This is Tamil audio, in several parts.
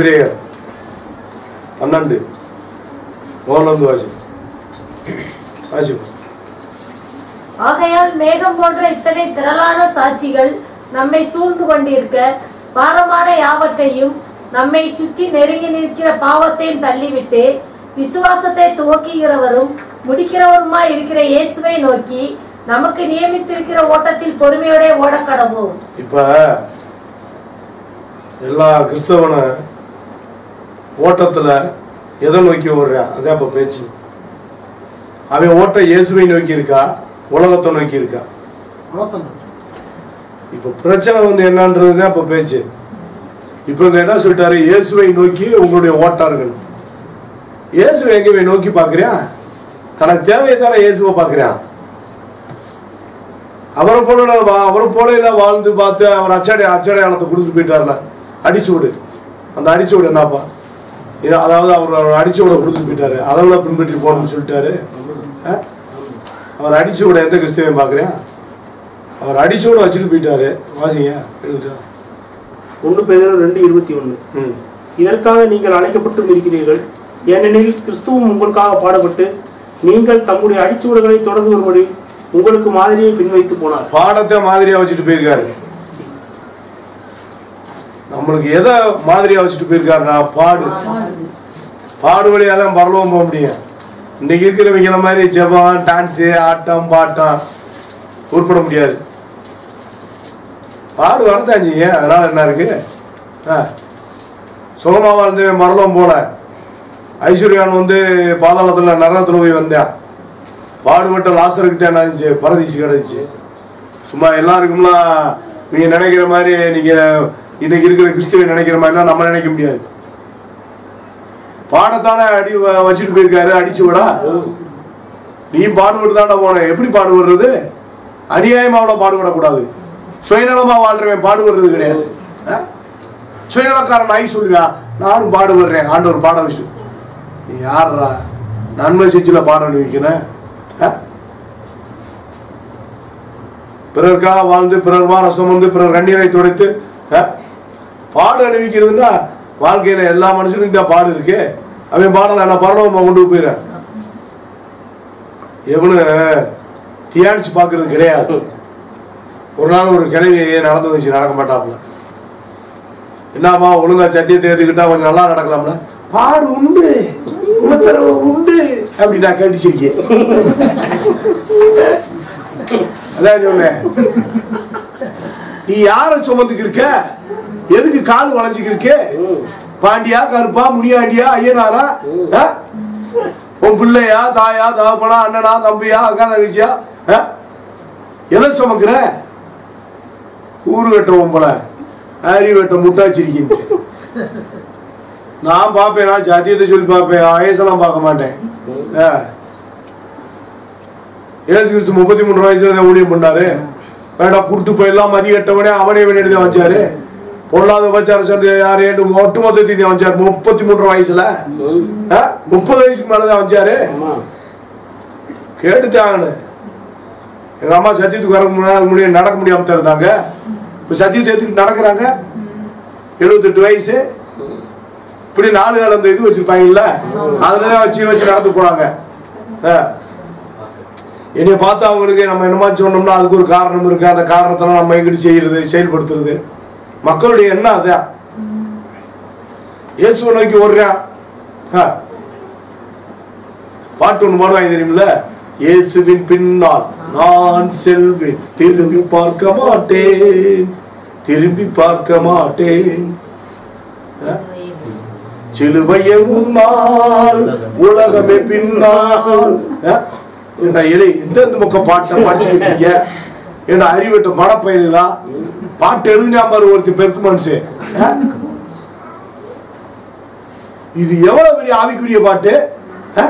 எபிரேயர் பன்னெண்டு முதல்ல இருந்து வாசி வாசி ஆகையால் மேகம் போன்ற இத்தனை திரளான சாட்சிகள் நம்மை சூழ்ந்து கொண்டிருக்க பாரமான யாவற்றையும் நம்மை சுற்றி நெருங்கி நிற்கிற பாவத்தையும் தள்ளிவிட்டு விசுவாசத்தை துவக்குகிறவரும் முடிக்கிறவருமாய் இருக்கிற இயேசுவை நோக்கி நமக்கு நியமித்திருக்கிற ஓட்டத்தில் பொறுமையோட ஓடக்கடவோம் இப்ப எல்லா கிறிஸ்தவன ஓட்டத்துல எதை நோக்கி ஓடுறான் அதான் இப்ப பேச்சு அவன் ஓட்ட இயேசுவை நோக்கி இருக்கா உலகத்தை நோக்கி இருக்கா இப்ப பிரச்சனை வந்து என்னன்றது தான் இப்ப பேச்சு இப்ப இங்க என்ன சொல்லிட்டாரு இயேசுவை நோக்கி உங்களுடைய ஓட்டம் இருக்கணும் இயேசுவை எங்க போய் நோக்கி பாக்குறியா தனக்கு தேவையை தானே இயேசுவை பாக்குறான் அவரை போல வா- அவரை போல எல்லாம் வாழ்ந்து பார்த்து அவர் அச்சடை அச்சடையாளத்தை கொடுத்துட்டு போயிட்டார்ல அடிச்சு விடு அந்த அடிச்சு விடு என்னப்பா இது அதாவது அவர் அவர் அடிச்சு விட கொடுத்துட்டு போயிட்டாரு அதெல்லாம் பின்பற்றி போகணும்னு சொல்லிட்டாரு ஆ? அவர் அடிச்சு விட எந்த கிறிஸ்தவன் பார்க்குறேன் அவர் அடிச்சு விட வச்சுட்டு போயிட்டாரு வாசிங்க எழுதுட்டா ஒன்று பேதர் ரெண்டு இருபத்தி ஒன்று ம் இதற்காக நீங்கள் அழைக்கப்பட்டும் இருக்கிறீர்கள் ஏனெனில் கிறிஸ்துவும் உங்களுக்காக பாடுபட்டு நீங்கள் தம்முடைய அடிச்சுவடுகளை தொடர்ந்து வரும்படி உங்களுக்கு மாதிரியை பின்வைத்து போனார் பாடத்தை மாதிரியா வச்சுட்டு போயிருக்காரு நம்மளுக்கு எதை மாதிரியா வச்சுட்டு போயிருக்காருன்னா பாடு பாடு வழியா தான் பரலவும் போக முடியும் இன்னைக்கு இருக்கிறவங்கள மாதிரி ஜெபம் டான்ஸு ஆட்டம் பாட்டம் உருப்பட முடியாது பாடு வரதான் செய்யும் அதனால என்ன இருக்கு ஆ சுகமா வாழ்ந்தவன் மரலம் போல ஐஸ்வர்யான் வந்து பாதாளத்துல நரகத்துல போய் வந்தான் பாடுபட்ட லாசருக்கு தான் ஆச்சு பரதீசி கிடைச்சு சும்மா எல்லாருக்கும்லாம் நீங்க நினைக்கிற மாதிரி நீங்க இன்னைக்கு இருக்கிற கிறிஸ்துவ நினைக்கிற மாதிரிலாம் நம்ம நினைக்க முடியாது பாடத்தானே அடி வ- வச்சுட்டு போயிருக்காரு அடிச்சு விடா நீ பாடுபட்டு தாண்டா போன எப்படி பாடுபடுறது அநியாயமா அவளை பாடுபடக்கூடாது சுயநலமா வாழ்றவன் பாடுபடுறது கிடையாது ஆ? சுயநலக்காரன் நாய் சொல்லுவான் நானும் பாடுபடுறேன் ஆண்டவர் பாட வச்சு நீ யாருடா நன்மை செஞ்சுல பாட வைக்கிறேன் பிறருக்காக வாழ்ந்து பிறர் வார சுமந்து பிறர் கண்ணீரை துடைத்து ஆ? பாடு அணிவிக்கிறதுன்னா வாழ்க்கையில எல்லா மனுஷனுக்கும் தான் பாடு இருக்கு அவன் பாடல நான் பரலவமா கொண்டு போயிடுறேன் எவனு தியானிச்சு பார்க்கறது கிடையாது ஒரு நாள் ஒரு கிளவி நடந்து வந்துச்சு நடக்க மாட்டாப்புல என்னம்மா ஒழுங்கா சத்தியத்தை எடுத்துக்கிட்டா கொஞ்சம் நல்லா நடக்கலாம்ல பாடு உண்டு உமத்தரவு உண்டு அப்படி நான் கட்டிச்சிருக்கேன் அதான் சொன்னேன் நீ யாரை சுமந்துக்கு இருக்க எதுக்கு கால் வளைஞ்சுக்கு இருக்கு பாண்டியா கருப்பா முனியாண்டியா ஐயனாரா ஆ? உன் பிள்ளையா தாயா தகப்பனா அண்ணனா தம்பியா அக்கா தங்கச்சியா ஆ? எதை சுமக்கிற ஊரு வெட்ட உம்பள ஆரி வெட்ட முட்டாச்சிருக்கீங்க நான் பார்ப்பேன் நான் ஜாத்தியத்தை சொல்லி பார்ப்பேன் வயசெல்லாம் பார்க்க மாட்டேன் ஆ. ஏசு கிறிஸ்து முப்பத்தி மூணு வயசுல தான் ஊழியம் பண்ணாரு வேண்டாம் குருட்டு போயெல்லாம் மதி கட்டவனே அவனே வேண்டி தான் வச்சாரு பொருளாதார உபச்சார சந்தை யார் ஏண்டு ஒட்டு மொத்தத்தையும் தான் வச்சாரு முப்பத்தி மூன்று வயசுல ஆ? முப்பது வயசுக்கு மேலதான் வச்சாரு ஆமா கேட்டுத்தாங்கன்னு எங்க அம்மா சத்தியத்துக்கு வர முன்னாடி முடியும் நடக்க முடியாம தருந்தாங்க இப்ப சத்தியத்தை எடுத்துக்கிட்டு நடக்கிறாங்க எழுபத்தெட்டு வயசு இப்படி நாலு காலம் அந்த இது வச்சிருப்பாங்கல்ல அதுலதான் வச்சு வச்சு நடந்து போனாங்க ஆ. என்னைய பார்த்து அவங்களுக்கு நம்ம என்னமா சொன்னோம்னா அதுக்கு ஒரு காரணம் இருக்கு அந்த காரணத்தெல்லாம் நம்ம எங்கிட்டு செய்யறது செயல்படுத்துறது மக்களுடைய எண்ணம் அதான் இயேசுவை நோக்கி ஓடுறான் ஆ. பாட்டு ஒன்று பாடுவாங்க தெரியுமில்ல இயேசுவின் பின்னால் நான் செல்வேன் திரும்பி பார்க்க மாட்டேன் திரும்பி பார்க்க மாட்டேன் ஆ? சிலுவையை முன்னால் உலகமே பின்னால் ஆ? ஏண்டா எலி எந்தெந்த பக்கம் பாட்டை படிச்சுக்கிட்டீங்க ஏண்டா அறிவட்ட மடப்பயிலா பாட்டு எழுதினா பாரு ஒருத்தி பெருக்கு மனுஷன் ஆ? இது எவ்வளவு பெரிய ஆவிக்குரிய பாட்டு ஆ?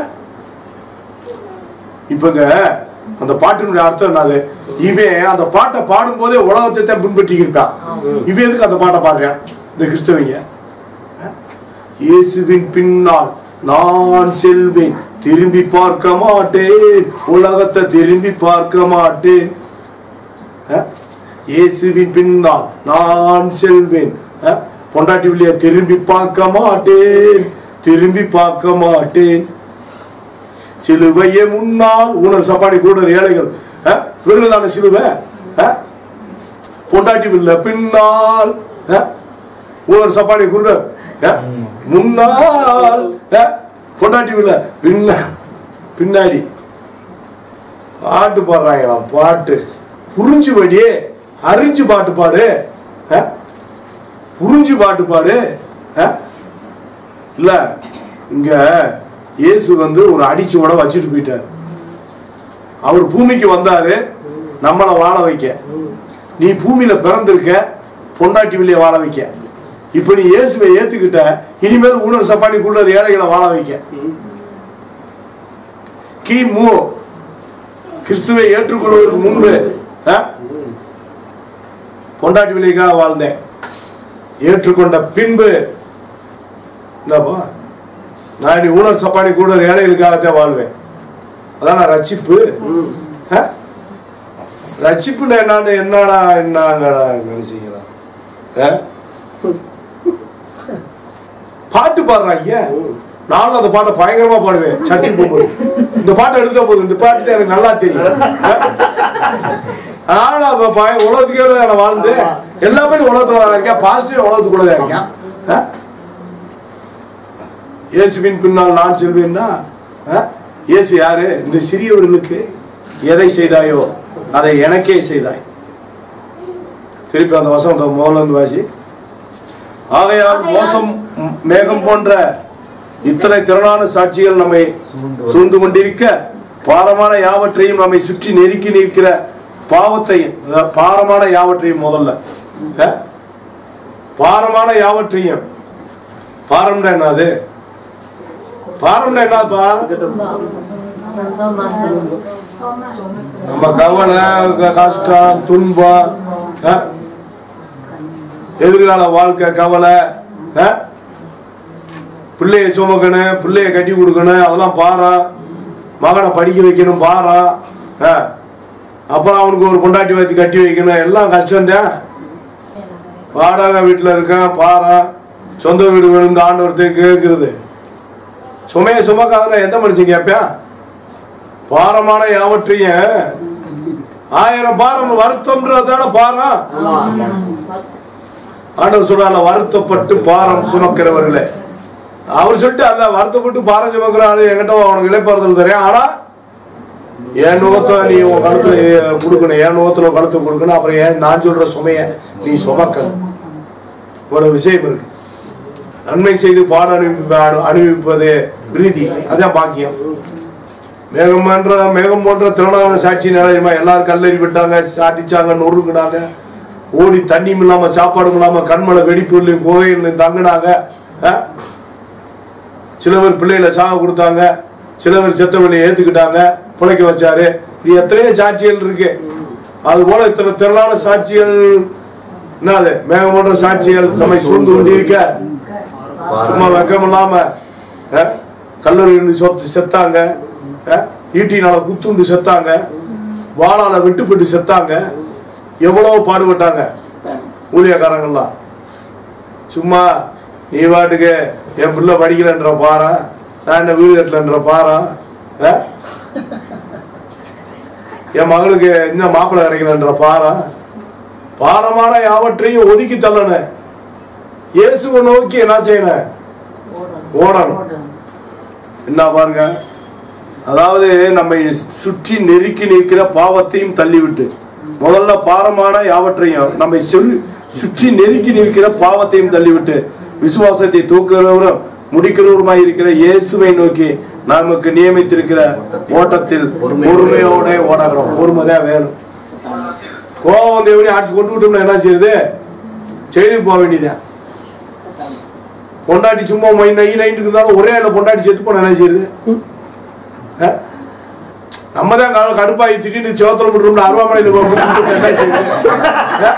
இப்பங்க அந்த பாட்டினுடைய அர்த்தம் என்னது இவன் அந்த பாட்டை பாடும்போதே உலகத்தை தான் பின்பற்றி இருக்கான் இவன் எதுக்கு அந்த பாட்டை பாடுறான் இந்த கிறிஸ்தவங்க ஆ? இயேசுவின் பின்னால் நான் செல்வேன் திரும்பி பார்க்க மாட்டேன் உலகத்தை திரும்பி பார்க்க மாட்டேன் ஆ? இயேசுவின் பின்னால் நான் செல்வேன் ஆ? பொண்டாட்டி பிள்ளைய திரும்பி பார்க்க மாட்டேன் திரும்பி பார்க்க மாட்டேன் சிலுவையே முன்னால் ஊனர் சப்பாடி கூட ஏழைகள் அஹ், இவர்கள் தானே சிலுவை அஹ்? பொண்டாட்டி பிள்ளை பின்னால் அஹ்? ஊனர் சப்பாடி குருடர் அஹ்? முன்னால் அஹ்? பொண்டாட்டி பிள்ளை பின்ன பின்னாடி பாட்டு பாடுறாங்களா பாட்டு புரிஞ்சு படி அறிஞ்சு பாட்டு பாடு அஹ்? புரிஞ்சு பாட்டு பாடு அஹ்? இல்ல இங்க இயேசு வந்து ஒரு அடிச்சுவட வச்சுட்டு போயிட்டார் அவர் பூமிக்கு வந்தாரு நம்மளை வாழ வைக்க நீ பூமியில பிறந்திருக்க பொண்டாட்டி வெளிய வாழ வைக்க இப்ப நீ இயேசுவை ஏத்துக்கிட்ட இனிமேல் ஊழல் சப்பானி கூட ஏழைகளை வாழ வைக்க கிமு கிறிஸ்துவை ஏற்றுக்கொள்வதற்கு முன்பு ஆ? பொண்டாட்டி விலைக்காக வாழ்ந்தேன் ஏற்றுக்கொண்ட பின்பு என்னப்பா நான் இனி ஊழல் சப்பானி கூட ஏழைகளுக்காகத்தான் வாழ்வேன் அதான் நான் ரட்சிப்பு ஆ? ரட்சிப்புன்னு என்னன்னு என்னடா என்னங்கடா நினைச்சீங்களா ஆ? பாட்டு பாடுறாங்க நானும் அந்த பாட்டை பயங்கரமா பாடுவேன் சர்ச்சுக்கு போகும்போது இந்த பாட்டை எடுத்துட்ட போதும் இந்த பாட்டு தான் எனக்கு நல்லா தெரியும் அதனால அப்ப பய- உலகத்துக்கே நான் வாழ்ந்து எல்லாமே உலகத்துல தான் இருக்கேன் பாசிட்டிவ் உலகத்துக்குள்ள தான் இருக்கேன் ஆ? இயேசுவின் பின்னால் நான் செல்வேன்னா ஆ? இயேசு யாரு இந்த சிறியவர்களுக்கு எதை செய்தாயோ அதை எனக்கே செய்தாய் திருப்பி அந்த வசனத்தை முதல்ல இருந்து வாசி ஆகையால் மோசம் ம், மேகம் போன்ற இத்தனை திரளான சாட்சிகள் நம்மை சூழ்ந்து கொண்டிருக்க பாரமான யாவற்றையும் நம்மை சுற்றி நெருக்கி நிற்கிற பாவத்தையும் அதாவது பாரமான யாவற்றையும் முதல்ல அஹ்? பாரமான யாவற்றையும் பாரம்னா என்னது பாரம்னா என்னப்பா நம்ம கவலை க- கஷ்டம் துன்பம் அஹ்? எதிர்கால வாழ்க்கை கவலை அஹ்? பிள்ளைய சுமக்கணும் பிள்ளைய கட்டி கொடுக்கணும் அதெல்லாம் பாரா மகனை படிக்க வைக்கணும் பாரா அஹ்? அப்புறம் அவனுக்கு ஒரு பொண்டாட்டி வைத்து கட்டி வைக்கணும் எல்லாம் கஷ்டம்தான் வாடகை வீட்டில் இருக்கேன் பாரா சொந்த வீடு வேணும் ஆண்டவர்கிட்ட கேட்கறது சுமைய சுமக்காதன எந்த மனுஷன் கேட்பேன் பாரமான யாவற்றையும் ஆயிரம் பாரம் வருத்தம்ன்றதான பாரம் ஆண்டவர் சொல்றாங்க வருத்தப்பட்டு பாரம் சுமக்கிறவர்களே அவர் சொல்லிட்டு அல்ல வருத்தப்பட்டு பாரம் சுமக்கிற ஆளு என்கிட்ட உனக்கு இழைப்பாறுதல் தரேன் ஆனா என் நுகத்தை நீ உன் கழுத்துல கொடுக்கணும் என் நுகத்துல உன் கழுத்தை கொடுக்கணும் அப்புறம் ஏன் நான் சொல்ற சுமைய நீ சுமக்கணும் இவ்வளவு விஷயம் இருக்கு நன்மை செய்து பாட அனுப்பி அனுபவிப்பது பிரீதி அதான் பாக்கியம் மேகம் என்ற மேகம் போன்ற திறனான சாட்சி நிலையமா எல்லாரும் கல்லறி விட்டாங்க சாட்டிச்சாங்க நொறுக்குனாங்க ஓடி தண்ணியும் இல்லாம சாப்பாடும் இல்லாம கண்மலை வெடிப்புலையும் குகையிலையும் தங்குனாங்க அஹ்? சில பேர் பிள்ளைகளை சாக கொடுத்தாங்க சில பேர் செத்த வழியை ஏத்துக்கிட்டாங்க பிழைக்க வச்சாரு இது எத்தனையோ சாட்சிகள் இருக்கு அது போல இத்தனை திரளான சாட்சிகள் என்னது மேகம் போன்ற சாட்சிகள் நம்மை சூழ்ந்து கொண்டிருக்க சும்மா வெக்கம் இல்லாம அஹ், கல்லூரி சொத்து செத்தாங்க அஹ், ஈட்டினால குத்துண்டு செத்தாங்க வாளால வெட்டுப்பட்டு செத்தாங்க எவ்வளவு பாடுபட்டாங்க ஊழியக்காரங்கள்லாம் சும்மா நீ பாட்டுக்கு என் பிள்ளை படிக்கலன்ற பாரா நான் என்ன வீடு கட்டலன்ற பாரா அஹ்? என் மகளுக்கு இன்னும் மாப்பிள்ளை கிடைக்கலன்ற பாரா பாரமான யாவற்றையும் ஒதுக்கி தள்ளணும் இயேசுவை நோக்கி என்ன செய்யணும் ஓடணும் என்ன பாருங்க அதாவது நம்மை சுற்றி நெருக்கி நிற்கிற பாவத்தையும் தள்ளிவிட்டு முதல்ல பாரமான யாவற்றையும் நம்மை சொல்லி சுற்றி நெருக்கி நிற்கிற பாவத்தையும் தள்ளிவிட்டு விசுவாசத்தை தூக்குகிறவரும் முடிக்கிறவருமாய் இருக்கிற இயேசுவை நோக்கி நமக்கு நியமித்திருக்கிற ஓட்டத்தில் பொறுமையோட ஓடணும் பொறுமை தான் வேணும் கோபம் வந்து எப்படி ஆட்சி கொண்டு விட்டோம்னா என்ன செய்யுது ஜெயிலுக்கு போக வேண்டியதான் பொண்டாட்டி சும்மா மை நை நைட்டு இருந்தாலும் ஒரே ஆள பொண்டாட்டி செத்து போன என்ன செய்யுது அஹ்? நம்ம தான் க- கடுப்பாகி திட்டிட்டு சிவத்துல விட்டுரும்னு அருவாமனையில் போட்டு என்ன செய்யுது அஹ்?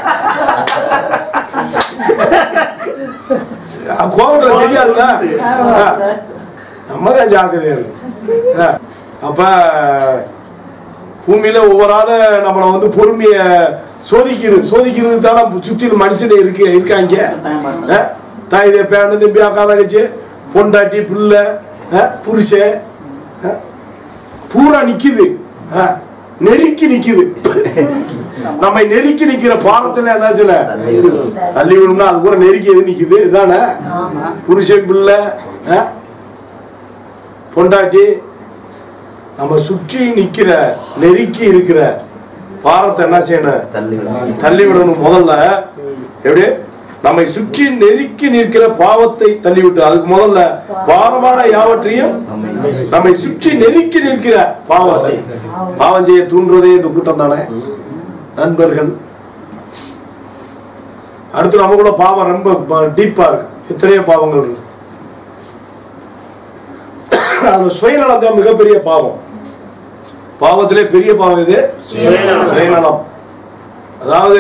அஹ் கோபத்துல தெரியாதுல்ல அஹ். நம்ம தான் ஜாக்கிரதையா இருக்கு அஹ். அப்ப பூமியில ஒவ்வொரு ஆளு நம்மளை வந்து பொறுமைய சோதிக்கிறது சோதிக்கிறது தானே சுத்திலும் மனுஷன் இருக்கு இருக்காங்க அஹ்? தாய் இதை பேரன் தம்பி அக்கா தங்கச்சி பொண்டாட்டி பிள்ளை அஹ், புருஷன் அஹ், பூரா நிக்குது அஹ், நெருக்கி நிக்குது நம்மை நெருக்கி நிக்கிற பாடத்துல என்ன சொல்ல தள்ளி விடணும்னா அது கூட நெருக்கி எது நிக்குது இதானே புருஷன் பிள்ளை அஹ், பொண்டாட்டி நம்ம சுற்றி நிக்கிற நெருக்கி இருக்கிற பாரத்தை என்ன செய்யணும் தள்ளி விடணும். தள்ளி விடணும் முதல்ல எப்படி நம்மை சுற்றி நெருக்கி நிற்கிற பாவத்தை தள்ளிவிட்டு அதுக்கு முதல்ல பாரமான யாவற்றையும் நம்மை சுற்றி நெருக்கி நிற்கிற பாவத்தை பாவம் செய்ய தூண்டுறதே இந்த கூட்டம் தானே நண்பர்கள் அடுத்து நம்ம கூட பாவம் ரொம்ப டீப்பா இருக்கு எத்தனையோ பாவங்கள் இருக்கு அது சுயநலம் தான் மிகப்பெரிய பாவம் பாவத்திலே பெரிய பாவம் இது சுயநலம். சுயநலம் அதாவது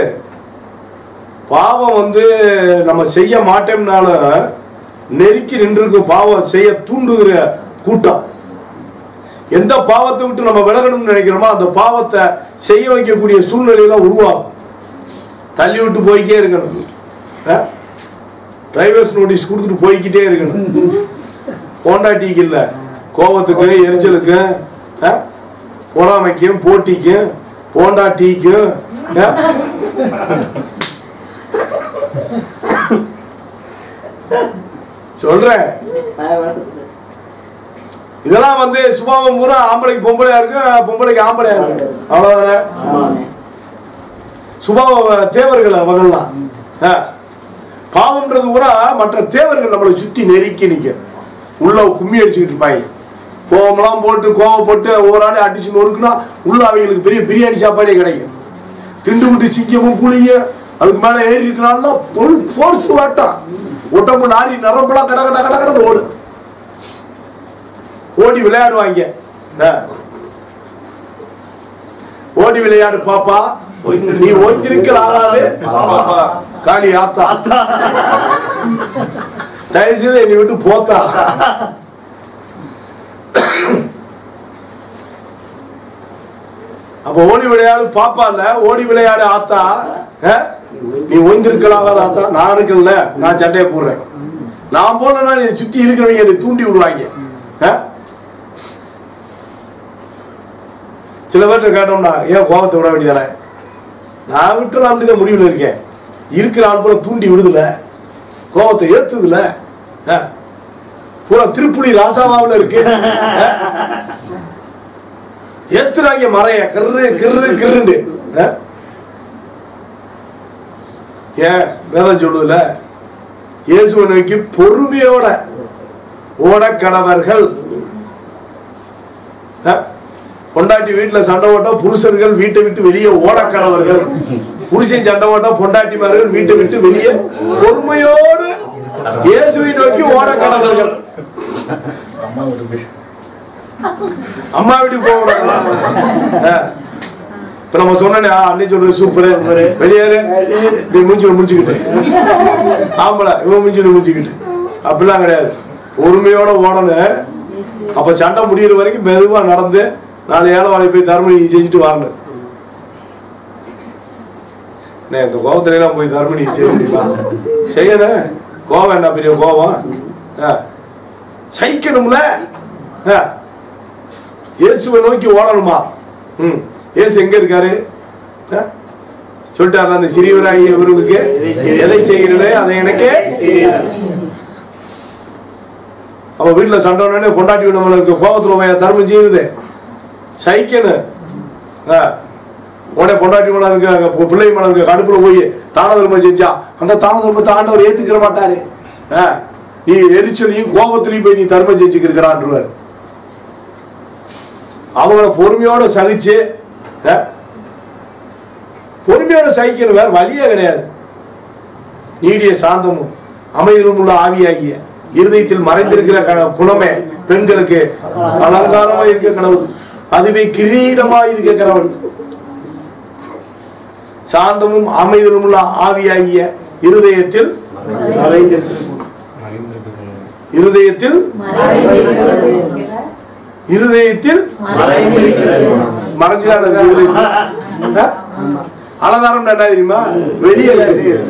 பாவம் வந்து நம்ம செய்ய மாட்டோம்னாலும் நெருக்கி நின்றுருக்கும் பாவம் செய்ய தூண்டுகிற கூட்டம் எந்த பாவத்தை விட்டு நம்ம விலகணும்னு நினைக்கிறோமோ அந்த பாவத்தை செய்ய வைக்கக்கூடிய சூழ்நிலையெல்லாம் உருவாகும் தள்ளி விட்டு போய்க்கே இருக்கணும் டிரைவர்ஸ் நோட்டீஸ் கொடுத்துட்டு போய்க்கிட்டே இருக்கணும் பொண்டாட்டிக்கு இல்லை கோபத்துக்கு எரிச்சலுக்கு ஆ? பொறாமைக்கும் போட்டிக்கும் பொண்டாட்டிக்கும் ஆ? சொல்றேன் இதெல்லாம் வந்து சுபாவம் பூரா ஆம்பளைக்கு பொம்பளையா இருக்கு பொம்பளைக்கு ஆம்பளையா இருக்கு அவ்வளவுதானே சுபாவ தேவர்கள் அவங்கெல்லாம் ஆ. பாவம்ன்றது கூட மற்ற தேவர்கள் நம்மளை சுத்தி நெருக்கி நிக்க உள்ள கும்மி அடிச்சுக்கிட்டு இருப்பாங்க கோவமெல்லாம் போட்டு கோவம் போட்டு ஒவ்வொரு ஆளையும் அடிச்சு நொறுக்குனா உள்ள அவங்களுக்கு பெரிய பிரியாணி சாப்பாடே கிடைக்கும் திண்டு விட்டு சிங்கமும் புளியும் அதுக்கு மேல ஏறி இருக்கனால ஃபுல் ஃபோர்ஸ் வாட்டம் உடம்பு நாரி நரம்பெல்லாம் கட கட கட கடன்னு ஓடு ஓடி விளையாடுவாங்க ஆ. ஓடி விளையாடு பாப்பா நீ ஓய்ந்திருக்கலாகாது காளி ஆத்தா தயவு செய்து என்னை விட்டு போத்தா அப்ப ஓடி விளையாடு பாப்பா இல்ல ஓடி விளையாடு ஆத்தா ஆ? நீ ஓய்ந்திருக்கலாகாத ஆத்தா நான் இருக்கல நான் சண்டையை போடுறேன் நான் போனா நீ சுத்தி இருக்கிறவங்க என்னை தூண்டி விடுவாங்க ஆ? சில பேர்ட்ட கேட்டோம்னா ஏன் கோபத்தை விட வேண்டியதானே நான் விட்டு அப்படிதான் முடிவில் இருக்கேன் இருக்கிற ஆள் பூரா தூண்டி விடுதுல கோபத்தை ஏத்துதுல ஆ? பூரா திருப்புலி ராசாவாவில் இருக்கு ஆ? ஏத்துறாங்க மறைய கிரு கிரு கிருன்னு ஆ? ஏன் வேதம் சொல்லுதுல இயேசுவை நோக்கி பொறுமையோட ஓட கடவர்கள் ஆ? பொண்டாட்டி வீட்டுல சண்டை போட்டா புருஷர்கள் வீட்டை விட்டு வெளியே ஓட கடவர்கள் புருஷன் சண்டை போட்டா பொண்டாட்டிமார்கள் வீட்டை விட்டு வெளியே பொறுமையோடு இயேசுவை நோக்கி ஓட கடவர்கள் அம்மா வீட்டுக்கு போக கூடாது ஆ. இப்ப நம்ம சொன்னே அன்னை சொல்றது சூப்பர் வெளியேறு நீ மூஞ்சில முடிச்சுக்கிட்டு ஆம்பளை இவன் மூஞ்சில முடிச்சுக்கிட்டு அப்படிலாம் கிடையாது பொறுமையோட ஓடணும் அப்ப சண்டை முடியிற வரைக்கும் மெதுவா நடந்து நாலு ஏழை வாழை போய் தர்மணி செஞ்சுட்டு வரணும் அண்ணே, இந்த கோபத்துல எல்லாம் போய் தர்மணி செய்ய முடியுமா செய்யணும் கோபம் என்ன பெரிய கோபம் ஆ. சகிக்கணும்ல ஆ. இயேசுவை நோக்கி ஓடணுமா ம் இயேசு எங்க இருக்காரு ஆ? சொல்லிட்டாரு அந்த சிறியவராகிய இவருக்கு எதை செய்கிறீர்களே அதை எனக்கே அவ வீட்டுல சண்டை உடனே பொண்டாட்டி நம்மளுக்கு கோபத்துல போய் தர்மம் செய்யுது சைக்கணும் ஆ. உடனே பொண்டாட்டி மேல இருக்க பு- பிள்ளை மேல இருக்க கடுப்புல போய் தான தர்மம் செஞ்சா அந்த தான தர்மத்தை ஆண்டவர் ஏத்துக்கிற மாட்டாரு ஆ. நீ எரிச்சலையும் கோபத்திலையும் போய் நீ தர்மம் செஞ்சுக்கிறான்றார் அவங்கள பொறுமையோட சகிச்சு ஆ. பொறுமையோட சகிக்கணும் வேற வழியே கிடையாது நீடிய சாந்தமும் அமைதியும் உள்ள ஆவியாகிய இருதயத்தில் மறைந்திருக்கிற க- குணமே பெண்களுக்கு அலங்காரமா இருக்க கடவுள் அதுவே கிரீடமா இருக்க கடவுள் சாந்தமும் அமைதியும் உள்ள ஆவியாகிய இருதயத்தில் இருதயத்தில் இருதயத்தில் மறைஞ்சுதான் இருக்கு இருதயத்தில் ஆ? அலங்காரம் என்ன தெரியுமா வெளியே இருக்கு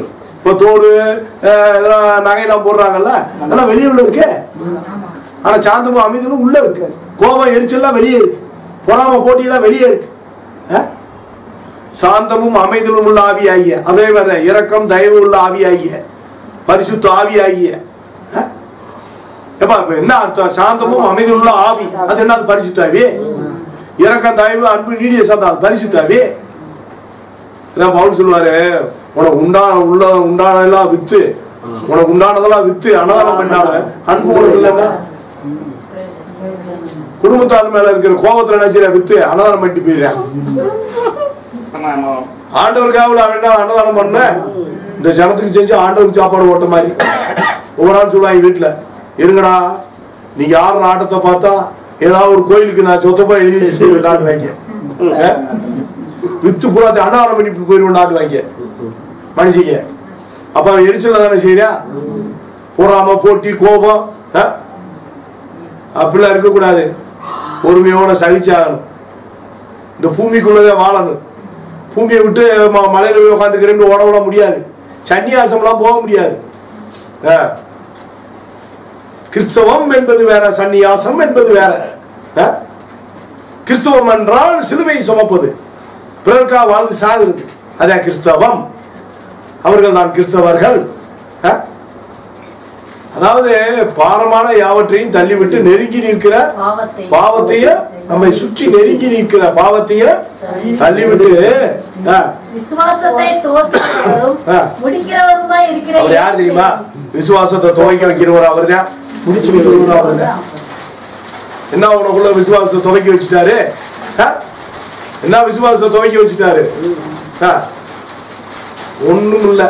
இப்போ தோடு அஹ், இதெல்லாம் நகையெல்லாம் போடுறாங்கல்ல அதெல்லாம் வெளியே உள்ள இருக்கு ஆனா சாந்தமும் அமைதலும் உள்ள இருக்கு கோபம் எரிச்சல்லாம் வெளியே இருக்கு பொறாம போட்டியெல்லாம் வெளியே இருக்கு அஹ்? சாந்தமும் அமைதலும் உள்ள ஆவியாகிய அதே வேற இரக்கம் தயவு உள்ள ஆவியாகிய பரிசுத்த ஆவியாகிய அஹ்? எப்பா இப்ப என்ன அர்த்தம் சாந்தமும் அமைதலும் உள்ள ஆவி அது என்ன அது பரிசுத்த ஆவி இரக்கம் தயவு அன்பு நீடிய சாந்தம் அது பரிசுத்த ஆவி இதான் பவுல் சொல்லுவாரு உனக்கு உண்டான உள்ள உண்டானதெல்லாம் வித்து உனக்கு உண்டானதெல்லாம் வித்து அன்னதானம் பண்ணால அன்பு உனக்கு இல்லைன்னா குடும்பத்தார் மேல இருக்கிற கோபத்துல நினைச்சிட வித்து அன்னதானம் பண்ணிட்டு போயிடுறேன் ஆமா ஆமா ஆண்டவருக்காக அவன் என்ன அன்னதானம் பண்ண இந்த ஜனத்துக்கு செஞ்சு ஆண்டவருக்கு சாப்பாடு ஓட்ட மாதிரி ஒவ்வொரு நாள் சொல்லுவாங்க வீட்டுல இருங்கடா நீங்க ஆடுற ஆட்டத்தை பார்த்தா ஏதாவது ஒரு கோயிலுக்கு நான் சொத்தப்பா எழுதி வச்சுட்டு நாட்டு வைக்க அஹ்? வித்து புறாத்தை அன்னதானம் பண்ணி போயிருவோம் நாட்டு வைக்க மனுஷங்க அப்ப அவன் எரிச்சல தானே செய்யறியா பொறாம போட்டி கோபம் அஹ்? அப்படிலாம் இருக்கக்கூடாது பொறுமையோட சகிச்சாகணும் இந்த பூமிக்குள்ளதே வாழணும் பூமியை விட்டு ம- மலையில போய் உட்காந்துக்கிறேன்னு ஓட விட முடியாது சன்னியாசம்லாம் போக முடியாது ஆ. கிறிஸ்தவம் என்பது வேற சந்நியாசம் என்பது வேற ஆ? கிறிஸ்தவம் என்றால் சிலுவை சுமப்பது பிறருக்காக வாழ்ந்து சாகுறது அதான் கிறிஸ்தவம் அவர்கள் தான் கிறிஸ்தவர்கள் ஆ? அதாவது பாரமான யாவற்றையும் தள்ளிவிட்டு நெருங்கி நிற்கிற பாவத்தை பாவத்தைய நம்மை சுற்றி நெருங்கி நிற்கிற பாவத்தைய தள்ளிவிட்டு ஆ, விசுவாசத்தை துவக்கிறவரும் ஆ. முடிக்கிறவருமாய் இருக்கிற அவர் யார் தெரியுமா விசுவாசத்தை துவைக்க வைக்கிறவர் அவர்தான் முடிச்சு வைக்கிறவர் அவர்தான் என்ன உனக்குள்ள விசுவாசத்தை துவைக்க வச்சுட்டாரு ஆ? என்ன விசுவாசத்தை துவைக்க வச்சுட்டாரு ஆ? ஒண்ணும் இல்ல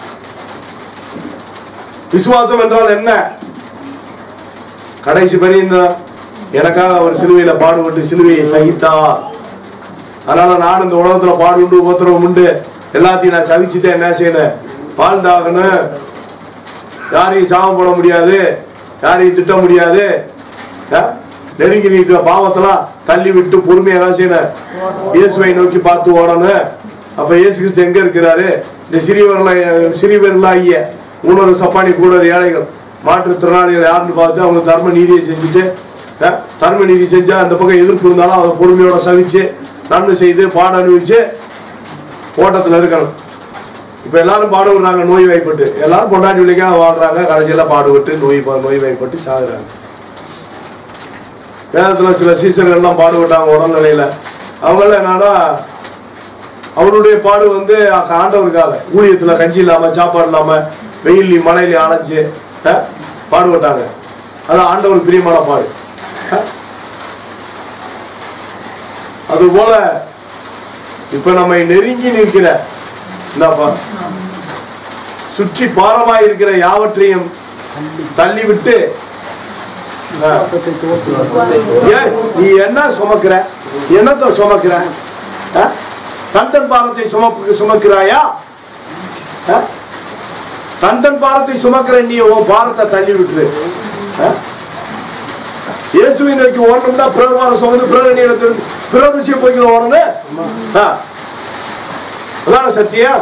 விசுவாசம் என்றால் என்ன கடைசி பரியந்தம் எனக்காக அவர் சிலுவையில பாடுபட்டு சிலுவையை சகித்தார் அதனால நான் இந்த உலகத்துல பாடு உண்டு உபத்திரவம் உண்டு எல்லாத்தையும் நான் சகிச்சுதான் என்ன செய்யணும் வாழ்ந்தாகணும் யாரையும் சாபம் போட முடியாது யாரையும் திட்ட முடியாது ஆ? நெருங்கி நிற்கிற பாவத்தெல்லாம் தள்ளி விட்டு பொறுமையா என்ன செய்யணும் இயேசுவை நோக்கி பார்த்து ஓடணும் அப்ப இயேசு கிறிஸ்து எங்க இருக்கிறாரு இந்த சிறியவர்கள சிறியவர்களாகிய ஊனரு சப்பானி கூடர் ஏழைகள் மாற்றுத்திறனாளிகள் யாருன்னு பார்த்து அவங்க தர்ம நீதியை செஞ்சுட்டு ஆ? தர்ம நீதி செஞ்சா அந்த பக்கம் எதிர்ப்பு இருந்தாலும் அதை பொறுமையோட சகிச்சு நன்மை செய்து பாட அனுபவிச்சு ஓட்டத்துல இருக்கணும் இப்ப எல்லாரும் பாடுபடுறாங்க நோய் வாய்ப்பட்டு எல்லாரும் பொண்டாட்டி விலைக்காக வாழ்றாங்க கடைசியில பாடுபட்டு நோய் பா- நோய் வாய்ப்பட்டு சாகுறாங்க வேதத்துல சில சீசர்கள் எல்லாம் பாடுபட்டாங்க உடல்நிலையில அவங்கள என்னன்னா அவருடைய பாடு வந்து ஆண்டவருக்காக ஊழியத்துல கஞ்சி இல்லாம சாப்பாடு இல்லாம வெயில் மழையில அணைஞ்சு அஹ், பாடுபட்டாங்க அதான் ஆண்டவர் பிரியமான பாடு அஹ். அதுபோல இப்ப நம்மை நெருங்கி நிற்கிற இந்தாப்பா சுற்றி பாரமாய் இருக்கிற யாவற்றையும் தள்ளிவிட்டு அஹ், ஏன் நீ என்ன சுமக்கிற என்னத்தை சுமக்கிற அஹ்? தந்தன் பாரத்தை சுமக்கு சுமக்கிறாயா அஹ்? தந்தன் பாரத்தை சுமக்கிற நீ உன் பாரத்தை தள்ளி விட்டுரு அஹ்? இயேசுவின் நோக்கி ஓடணும்னா பிறர் பாரம் சுமந்து பிறர் நீளத்தில் பிறர் விஷயம் போய்க்கிற ஓடணும் அஹ்? அதான சத்தியம்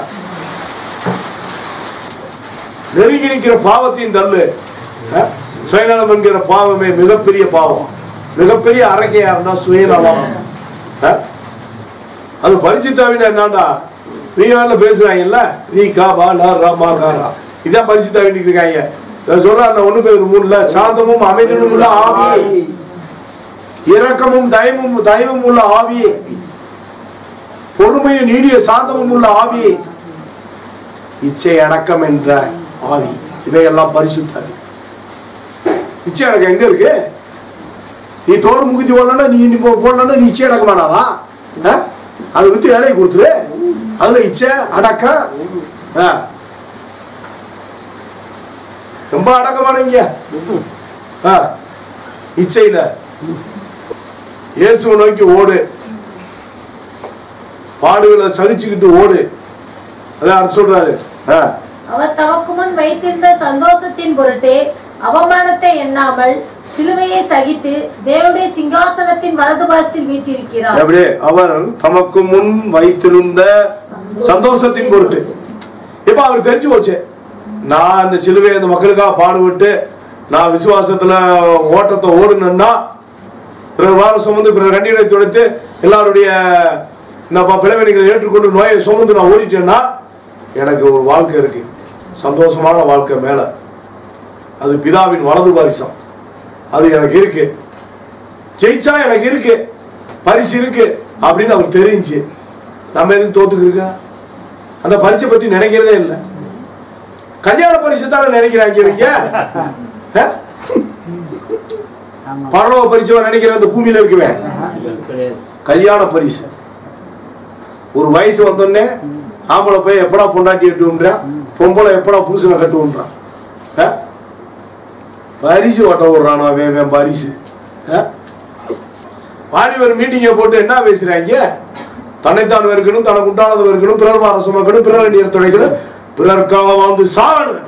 நெருங்கி நிற்கிற பாவத்தையும் தள்ளு அஹ்? சுயநலம் என்கிற பாவமே மிகப்பெரிய பாவம் மிகப்பெரிய அரக்கையா இருந்தா சுயநலம் அஹ்? அது பரிசுத்தாவின் என்னடா நீ வேலை பேசுறாங்கல்ல நீ கா பா லா ரா மா கா ரா இதான் பரிசுத்தாவின் இருக்காங்க நான் சொல்றேன் ஒண்ணு பேர் மூணுல சாந்தமும் அமைதலும் உள்ள ஆவி இரக்கமும் தயமும் தயவும் உள்ள ஆவி பொறுமையும் நீடிய சாந்தமும் உள்ள ஆவி இச்சை அடக்கம் என்ற ஆவி இவையெல்லாம் பரிசுத்தாவி இச்சை அடக்கம் எங்க இருக்கு நீ தோடு முகுத்தி போடலன்னா நீ நீ போ- போடலன்னா நீ இச்சை அடக்க மாட்டாளா ஆ? அதை வித்து வேலையை கொடுத்துரு அதுல இச்சை அடக்கம் ஆ. ரொம்ப அடக்கமானவங்க ஆ. இச்சையில இயேசுவை நோக்கி ஓடு பாடுகளை சகிச்சுக்கிட்டு ஓடு அதான் அடுத்து சொல்றாரு ஆ. அவர் தமக்கு முன் வைத்திருந்த சந்தோஷத்தின் பொருட்டே அவமானத்தை எண்ணாமல் சிலுவையை சகித்து தேவனுடைய சிங்காசனத்தின் வலது பாசத்தில் வீற்றிருக்கிறார் எப்படி அவர் தமக்கு முன் வைத்திருந்த சந்தோஷத்தின் பொருட்டு இப்ப அவர் தெரிஞ்சு போச்சு நான் அந்த சிலுவையை அந்த மக்களுக்காக பாடுபட்டு நான் விசுவாசத்துல ஓட்டத்தை ஓடுனேன்னா பிறர் வாரம் சுமந்து பிறர் கண்ணீரை துடைத்து எல்லாருடைய என்னப்பா பிளவணிகளை ஏற்றுக்கொண்டு நோயை சுமந்து நான் ஓடிட்டேன்னா எனக்கு ஒரு வாழ்க்கை இருக்கு சந்தோஷமான வாழ்க்கை மேல அது பிதாவின் வலது வாரிசம் அது எனக்கு இருக்கு ஜெயிச்சா எனக்கு இருக்கு பரிசு இருக்கு அப்படின்னு அவர் தெரிஞ்சு நம்ம எதுக்கு தோத்துக்கு அந்த பரிசை பத்தி நினைக்கிறதே இல்லை கல்யாண பரிசு தானே நினைக்கிறாங்க இவங்க ஆ? பரலோக பரிசு நினைக்கிற அந்த பூமியில இருக்குவே கல்யாண பரிசு ஒரு வயசு வந்தோடனே ஆம்பளை போய் எப்படா பொண்டாட்டி கட்டுன்றான் பொம்பளை எப்படா புருஷனை கட்டுன்றான் ஆ? பரிசு ஓட்ட விடுறானோ அவன் அவன் பரிசு ஆ? வாலிபர் மீட்டிங்கை போட்டு என்ன பேசுறாங்க தன்னைத்தான் வெறுக்கணும் தனக்கு உண்டானது வெறுக்கணும் பிறர் வாரம் சுமக்கணும் பிறர் நீர் துடைக்கணும் பிறர்க்காக வாழ்ந்து சாகணும்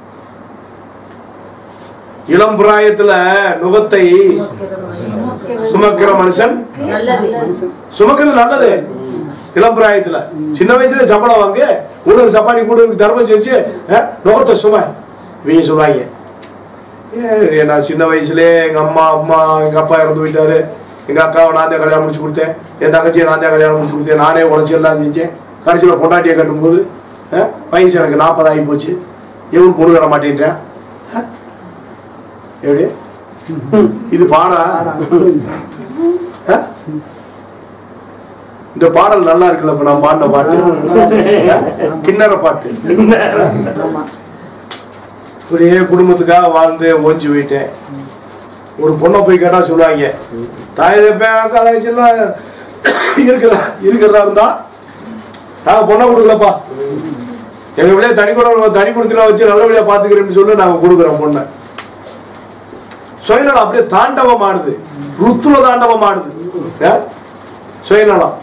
இளம் பிராயத்துல நுகத்தை சுமக்கிற மனுஷன் நல்லது சுமக்கிறது நல்லது இளம் பிராயத்துல சின்ன வயசுல சம்பளம் வாங்க ஊழல் சப்பானி கூட தர்மம் செஞ்சு அஹ், நுகத்தை சும இவங்க சொல்லுவாங்க ஏன் நான் சின்ன வயசுலயே எங்க அம்மா அம்மா எங்க அப்பா இறந்து போயிட்டாரு எங்க அக்காவை நான் தான் கல்யாணம் முடிச்சு கொடுத்தேன் என் தங்கச்சியை நான் தான் கல்யாணம் முடிச்சு கொடுத்தேன் நானே உழைச்சி எல்லாம் செஞ்சேன் கடைசியில் பொண்டாட்டியை கட்டும்போது அஹ், வயசு எனக்கு நாற்பது ஆகி போச்சு எவன் பொண்ணு தர மாட்டேன்றேன் அஹ், எப்படி இது பாடா அஹ்? இந்த பாடல் நல்லா இருக்குல்ல இப்ப நான் பாடின பாட்டு அஹ்? கிண்ணற பாட்டு இப்படியே குடும்பத்துக்காக வாழ்ந்து ஓஞ்சி போயிட்டேன் ஒரு பொண்ணை போய் கேட்டா சொல்லுவாங்க தாய் தப்பேன் அக்கா தங்கச்சிலாம் இருக்கிற இருக்கிறதா இருந்தா நாங்க பொண்ணை கொடுக்கலப்பா எங்க வீட்லயே தனி கூட தனி கொடுத்துலாம் வச்சு நல்லபடியா பாத்துக்கிறேன்னு சொல்லி நாங்க கொடுக்குறோம் பொண்ணை சுயநலம் அப்படியே தாண்டவம் ஆடுது ருத்ர தாண்டவம் ஆடுது அஹ்? சுயநலம்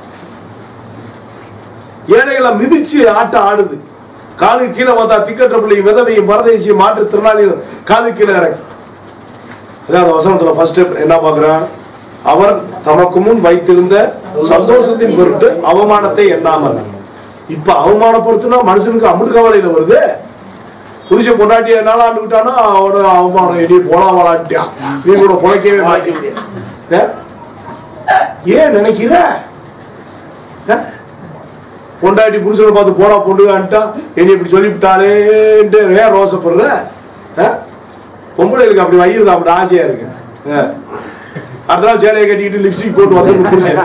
ஏழைகளை மிதிச்சு ஆட்டம் ஆடுது காலுக்கு கீழே வந்தா திக்கற்ற பிள்ளையும் விதவையும் பரதேசியும் மாற்று திறனாளியும் காலுக்கு கீழே இறக்கு அதான் அந்த வசனத்துல ஃபர்ஸ்ட் என்ன பார்க்கிறோம் அவர் தமக்கு முன் வைத்திருந்த சந்தோஷத்தின் பொருட்டு அவமானத்தை எண்ணாமல் இப்ப அவமானப்படுத்தினா மனுஷனுக்கு அமுடு கவலையில வருது புருஷன் பொண்டாட்டிய என்னால ஆண்டு விட்டானா அவனோட அவமானம் இனி போலாம் வளான்ட்டான் நீ கூட பொழைக்கவே மாட்டேங்க ஏன் நினைக்கிற அஹ்? பொண்டாட்டி புருஷனை பார்த்து போடா பொண்டுகான்ட்டா என்னை இப்படி சொல்லிவிட்டாலேன்ட்டு ஏன் ரோசப்படுற அஹ்? பொம்பளைகளுக்கு அப்படி வயிறு அப்படி ஆசையா இருக்கு அஹ். அடுத்த நாள் சேலையை கட்டிக்கிட்டு லிப்ஸ்டிக் போட்டு வந்து புருஷன்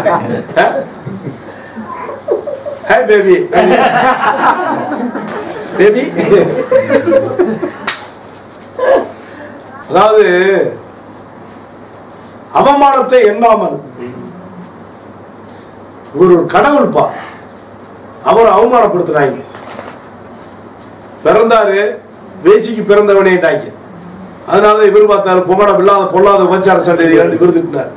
ஹாய் பேபி பேபி அதாவது அவமானத்தை எண்ணாமல் ஒரு கடவுள்பா அவர் அவமானப்படுத்துறாங்க பிறந்தாரு வேசிக்கு பிறந்தவனேட்டாங்க அதனால இவர் பார்த்தாரு பொம்மடம் இல்லாத பொல்லாத உபச்சார சந்ததி ரெண்டு இவர் திட்டினார்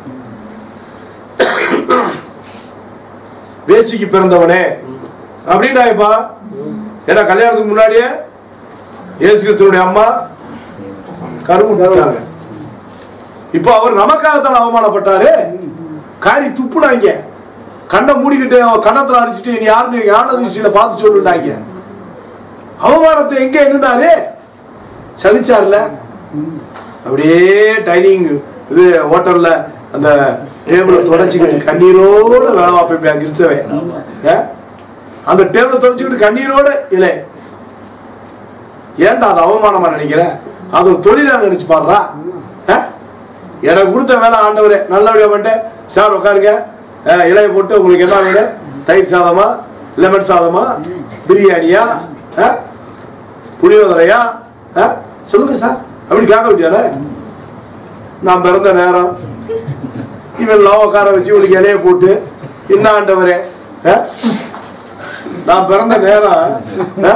வேசிக்கு பிறந்தவனே அப்படின்டாயப்பா ஏன்னா கல்யாணத்துக்கு முன்னாடியே இயேசு கிறிஸ்துவனுடைய அம்மா கருவுட்டாங்க இப்போ அவர் நமக்காகத்தான் அவமானப்பட்டாரு காரி துப்புனாங்க கண்ணை மூடிக்கிட்டு அவன் கண்ணத்துல அடிச்சுட்டு நீ யாருன்னு ஞான திருஷ்டியில பார்த்து சொல்லுட்டாங்க அவமானத்தை எங்க என்னன்னாரு சகிச்சார்ல அப்படியே டைனிங் இது ஹோட்டல்ல அந்த டேபிளை தொடச்சிக்கிட்டு கண்ணீரோட வேலை பார்ப்பேன் கிறிஸ்தவன் ஏ? அந்த டேபிளை தொடச்சிக்கிட்டு கண்ணீரோட இல்லை ஏன்டா அது அவமானமா நினைக்கிற அது ஒரு தொழிலா நினைச்சு பாடுறா ஆ? எனக்கு கொடுத்த வேலை ஆண்டவரே நல்லபடியா பண்ணிட்டேன் சார் உட்காருங்க அஹ், இலையை போட்டு உங்களுக்கு என்ன வேணும் தயிர் சாதமா லெமன் சாதமா பிரியாணியா ஆ? புளியோதரையா ஆ? சொல்லுங்க சார் அப்படி கேட்க வேண்டியானே நான் பிறந்த நேரம் இவெல்லாம் உட்கார வச்சு உனக்கு இலையை போட்டு என்ன ஆண்டவரே ஆ? நான் பிறந்த நேரம் ஆ?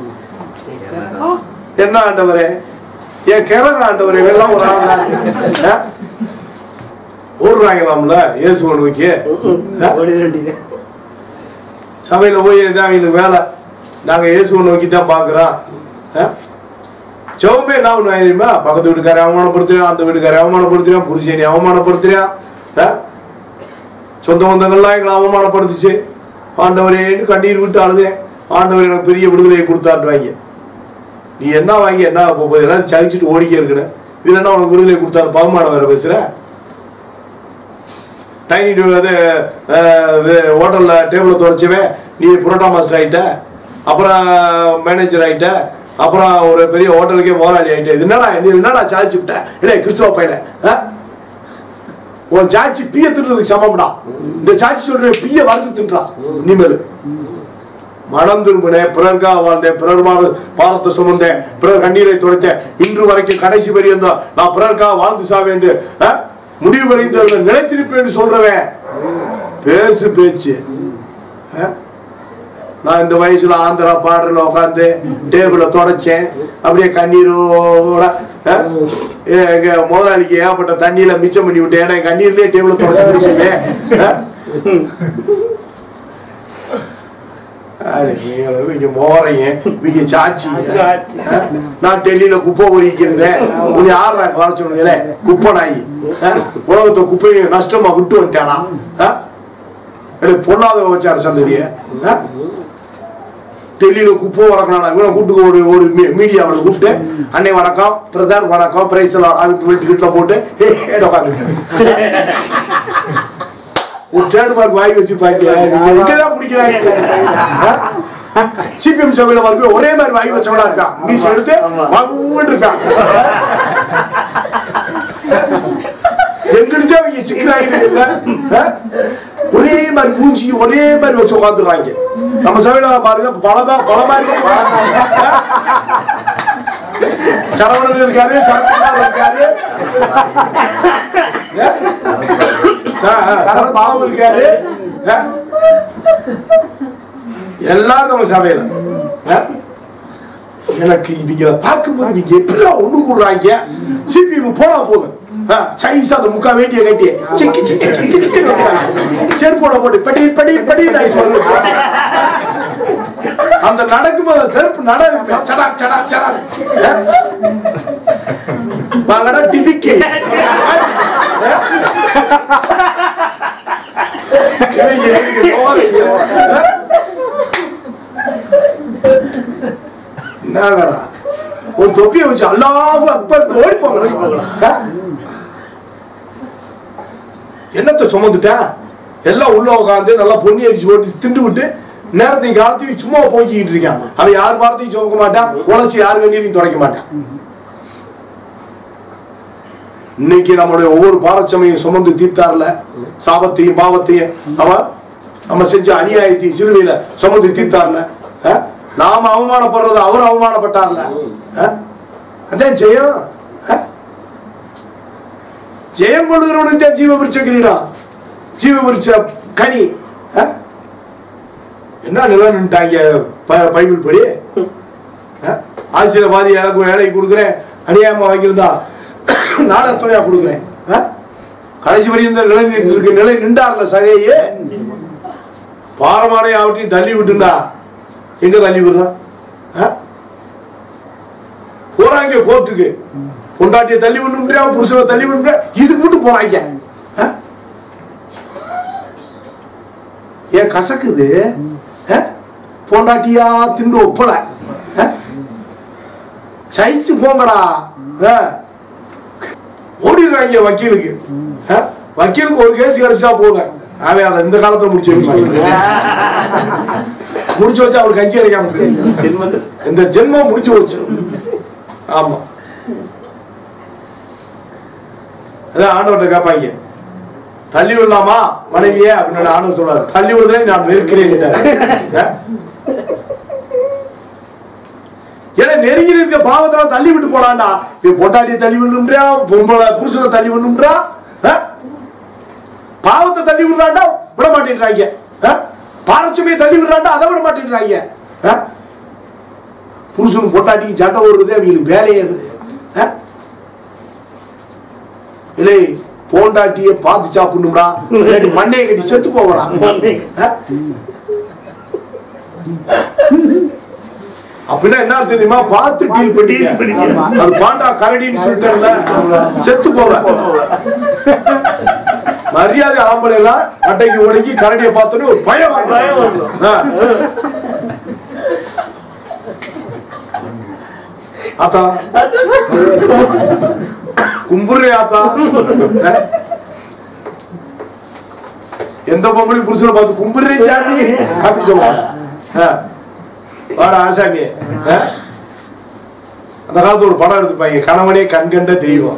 என்ன ஆண்டவரே என் கிறக ஆண்டவரே இவெல்லாம் ஒரு ஆள் ஆ? ஓடுறாங்களாம்ல இயேசுவை நோக்கி ஆ? சபையில போய் இதான் அவங்களுக்கு வேலை நாங்க இயேசுவை நோக்கி தான் பாக்குறோம் ஜெபமே என்ன ஒண்ணு தெரியுமா பக்கத்து வீட்டுக்காரை அவமானப்படுத்துறான் அந்த வீட்டுக்காரை அவமானப்படுத்துறான் புருஷனை அவமானப்படுத்துறான் ஆ? சொந்த பந்தங்கள்லாம் எங்களை அவமானப்படுத்துச்சு ஆண்டவரேன்னு கண்ணீர் விட்டு அழுதேன் ஆண்டவர் எனக்கு பெரிய விடுதலையை கொடுத்தாருவாங்க நீ என்ன வாங்கி என்ன ஆக போகுது எல்லாத்தையும் சகிச்சுட்டு ஓடிக்கே இருக்கணும் இது என்ன உனக்கு விடுதலை கொடுத்தாரு பகுமானம் வேற பேசுற டைனிங் அது ஹோட்டல்ல டேபிள தொடச்சவன் நீ புரோட்டா மாஸ்டர் ஆயிட்ட அப்புறம் மேனேஜர் ஆயிட்ட அப்புறம் ஒரு பெரிய ஹோட்டலுக்கே முதலாளி ஆயிட்ட இது என்னடா நீ என்னடா சாதிச்சு விட்ட இல்லை கிறிஸ்துவ பையன ஆ? உன் சாட்சி பீய தின்றதுக்கு சமம்டா இந்த சாட்சி சொல்ற பீய வறுத்து தின்றா இனிமேல் மனம் திரும்பினேன் பிறர்க்காக வாழ்ந்தேன் பிறர் வாழ் பாரத்தை சுமந்தேன் பிறர் கண்ணீரை துடைத்தேன் இன்று வரைக்கும் கடைசி பரியந்தம் நான் பிறர்க்காக வாழ்ந்து சாவேன் என்று ஆ? முடிவு வரைந்து நிலைத்திருப்பேன் என்று சொல்றவன் பேசு பேச்சு ஆ? நான் இந்த வயசுல ஆந்திரா பாடல உட்காந்து டேபிள தொடச்சேன் அப்படியே கண்ணீரோட ஆ? ஏ, எங்க முதலாளிக்கு ஏகப்பட்ட தண்ணியில மிச்சம் பண்ணி விட்டேன் ஏன்னா என் கண்ணீர்லயே டேபிள தொடச்சு குடிச்சேன் ஆ? இவங்க மோரைங்க இவங்க சாட்சி சாட்சி. ஆ? நான் டெல்லியில குப்பை பொறிக்கி இருந்தேன் உன்னை ஆடுறாங்க வர சொன்னதுல குப்பை நாய் ஆ? உலகத்தை குப்பையை நஷ்டமா விட்டு வந்துட்டானா ஆ? எனக்கு பொண்ணாத வச்சாரு சந்ததிய ஆ? டெல்லியில குப்பை வரக்கலாம் இவனை கூப்பிட்டு ஒரு ஒரு மீடியாவில் கூப்பிட்டு அன்னை வணக்கம் பிரதர் வணக்கம் பிரைஸ் வீட்டுல போட்டு உட்காந்து ஒரு ட்ரேட் மார்க் வாங்கி வச்சிருப்பாங்க நீங்க எங்கதான் பிடிக்கிறாங்க சிபிஎம் சபையில வந்து ஒரே மாதிரி வாங்கி வச்சவனா இருக்கான் மீஸ் எடுத்து மகுன்னு இருக்கான் எங்கிட்ட அவங்க சிக்கிறாங்க இல்ல ஆ? ஒரே மாதிரி மூஞ்சி ஒரே மாதிரி வச்சு உட்காந்துடுறாங்க நம்ம சபையில பாருங்க பல பா- பல மாதிரி ஆ? சரவணன் இருக்காரு சரத்குமார் இருக்காரு ஆ? ச- சரத் பாபு இருக்காரு ஆ? எல்லாரும் நம்ம சபையில ஆ? எனக்கு இவங்கள பார்க்கும்போது இவங்க எப்படி ஒண்ணு கூடுறாங்க சிபிஎம் போனா போதும் ஆ, சைஸா அந்த முக்கா வேட்டிய கட்டி சிக்கி சிக்கி சிக்கி சிக்கி செருப்போட போட்டு படி படி படி அந்த நடக்கும்போது அந்த செருப்பு நட இருப்பேன் சடா சடா சடா ஆ? வாங்கடா டிபிக்கு என்னங்கடா ஒரு தொப்பியை வச்சு அல்லாஹ் அக்பர் ஓடி போங்க என்னத்தை சுமந்துட்டேன் எல்லாம் உள்ள உட்காந்து நல்லா பொன்னி அரிசி போட்டு திண்டு விட்டு நேரத்தையும் காலத்தையும் சும்மா போய்க்கிட்டு இருக்கான் அவன் யார் பாரத்தையும் சுமக்க மாட்டான் உழைச்சி யார் கண்ணீரையும் துடைக்க மாட்டான் இன்னைக்கு நம்மளுடைய ஒவ்வொரு பாரச்சமையும் சுமந்து தீர்த்தார்ல சாபத்தையும் பாவத்தையும் அவன் நம்ம செஞ்ச அநியாயத்தையும் சிலுவையில சுமந்து தீர்த்தார்ல ஆ? நாம அவமானப்படுறது அவர் அவமானப்பட்டார்ல ஆ? அதான் ஜெயம் ஆ? ஜெயம் கொள்ளுகிறவனுக்கு தான் ஜீவ விருட்ச கிரீடம் ஜீவ விருட்ச கனி ஆ? என்ன நிலை நின்ட்டாங்க ப- பைபிள் படி ஆ? ஆசீர்வாதி எனக்கு வேலை கொடுக்குறேன் அநியாயமா வாங்கியிருந்தா நாளை துணையா கொடுக்குறேன் ஆ? கடைசி வரையும் இந்த நிலை நிறுத்திருக்கு நிலை நின்றார்ல சகையே பாரமானை அவற்றையும் தள்ளி விட்டுண்டா எங்க தள்ளி விடுறான் ஆ? போறாங்க கோர்ட்டுக்கு பொண்டாட்டியை தள்ளி விடணும்ன்றியா புருஷனை தள்ளி விடணும்ன்றியா இதுக்கு மட்டும் போறாங்க ஆ? ஏன் கசக்குது ஆ? பொண்டாட்டியா திண்டு ஒப்பல ஆ? சைச்சு போங்கடா ஆ? ஓடிடுறாங்க வக்கீலுக்கு ஆ? வக்கீலுக்கு ஒரு கேஸ் கிடைச்சிட்டா போதும் அவன் அதை இந்த காலத்துல முடிச்சு வைப்பாங்க முடிச்சு வச்சா அவருக்கு கஞ்சி கிடைக்காம இருக்கு. ஜென்மத்தில் இந்த ஜென்மம் முடிச்சு வச்சு ஆமா அதான் ஆண்டவர்கிட்ட கேட்பாங்க தள்ளி விடலாமா மனைவியே அப்படின்னு ஆண்டவர் சொல்றாரு தள்ளி விடுதலை நான் வெறுக்கிறேன் ஏன்னா நெருங்கி இருக்க பாவத்துல தள்ளி விட்டு போலாம்டா இவன் பொண்டாட்டியை தள்ளி விடணும்ன்றா பொம்பளை புருஷனை தள்ளி விடணும்ன்றா ஆ? பாவத்தை தள்ளி விடுறாண்டா விட மாட்டேன்றாங்க ஆ? பாரச்சுமையை தள்ளி விடுறாண்டா அதை விட மாட்டேன்றாங்க ஆ? புருஷனும் பொண்டாட்டிக்கு சண்டை வருது அவங்களுக்கு வேலையே அது ஆ? இல்லை பொண்டாட்டியை பார்த்து சாப்பிடணும்டா இல்லாட்டி மண்ணையை கட்டி செத்து போவடா ஆ? அப்படின்னா என்ன அர்த்தம் தெரியுமா பார்த்து டீல் பண்ணிக்க அது பாண்டா கரடின்னு சொல்லிட்டேன்ல செத்து போவ மரியாதை ஆம்பளை எல்லாம் அட்டைக்கு ஒடுங்கி கரடியை பார்த்தோன்னே ஒரு பயம் பயம் வரும் வந்துரும். ஆ. ஆத்தா கும்புறே ஆத்தா அஹ்? எந்த பொம்பளையும் புருஷனை பார்த்து கும்பிடுறேன் சாமி அப்படி சொல்லுவாங்க அஹ். வாடா ஆசாமி அஹ்? அந்த காலத்துல ஒரு படம் எடுத்துப்பாங்க கணவனே கண்கண்ட தெய்வம்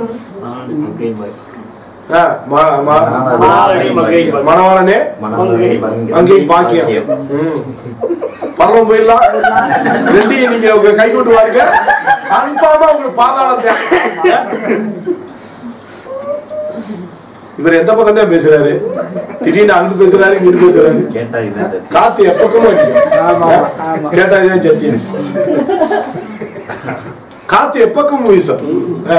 அஹ், ம- ம- மாவடி மங்கை மங்கை. மணவாளனே அங்கே பாக்கியம் ம். பரவம் போயிடலாம் ரெண்டையும் நீங்க உங்க கை கொண்டு வாருங்க கன்ஃபார்மா உங்களுக்கு பாதாளம் தேவை. இவர் எந்த பக்கம் தான் பேசுறாரு திடீர்னு அங்க பேசுறாரு இங்க பேசுறாரு கேட்டா இது காத்து எப்பக்கமும் அடிக்கும். கேட்டா இதுதான் சத்தியம் காத்து எப்பக்கம் வீசும் ஆ.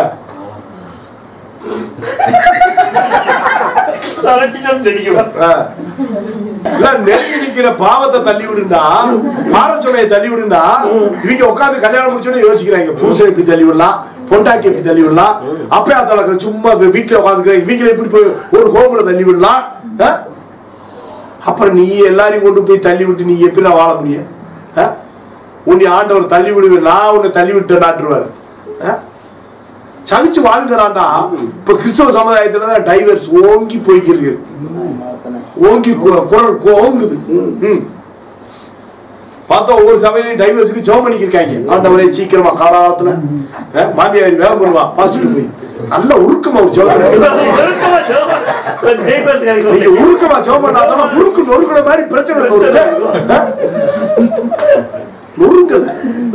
சரட்டிடம் நடிக்கலாம் ஆ. இல்ல நெருங்கி நிக்கிற பாவத்தை தள்ளி விடுண்டா பாரச்சுமையை தள்ளி விடுண்டா இவங்க உட்காந்து கல்யாணம் முடிச்சோட யோசிக்கிறாங்க புருஷன் எப்படி தள்ளி விடலாம் பொண்டாட்டி எப்படி தள்ளி விடலாம் அப்பயா தலக்க சும்மா வி- வீட்டுல உட்காந்துக்கிறேன் இவங்களை எப்படி போய் ஒரு ஹோம்ல தள்ளி விடலாம் ஆ? அப்புறம் நீ எல்லாரையும் கொண்டு போய் தள்ளி விட்டு நீ எப்படி வாழ முடியும் ஆ? உன்னை ஆண்டவர் தள்ளி விடுவேன் நான் உன்னை தள்ளி விட்டு நாட்டுருவாரு சகிச்சு வாழ்கிறான்டா இப்ப கிறிஸ்தவ சமுதாயத்துல தான் டைவர்ஸ் ஓங்கி போய்க்கிறது ஓங்கி கு- குரல் கு- ஓங்குது ம். பார்த்தா ஒவ்வொரு சபையிலையும் டைவர்ஸுக்கு ஜெபம் பண்ணிக்கிருக்காங்க ஆண்டவரே சீக்கிரமா காலகாலத்துல அஹ், மாமியார் வேலை பண்ணுவா பாசிட்டு போய் நல்ல உருக்கமா ஒரு ஜெபம் ஒழுக்கமா ஜெபம். ஒரு neighbours கிடைக்கும். நீங்க உருக்கமா ஜெபம் பண்ணாதான் முறுக்கு நொறுக்குற மாதிரி பிரச்சனை வருது அஹ்? நொறுங்கல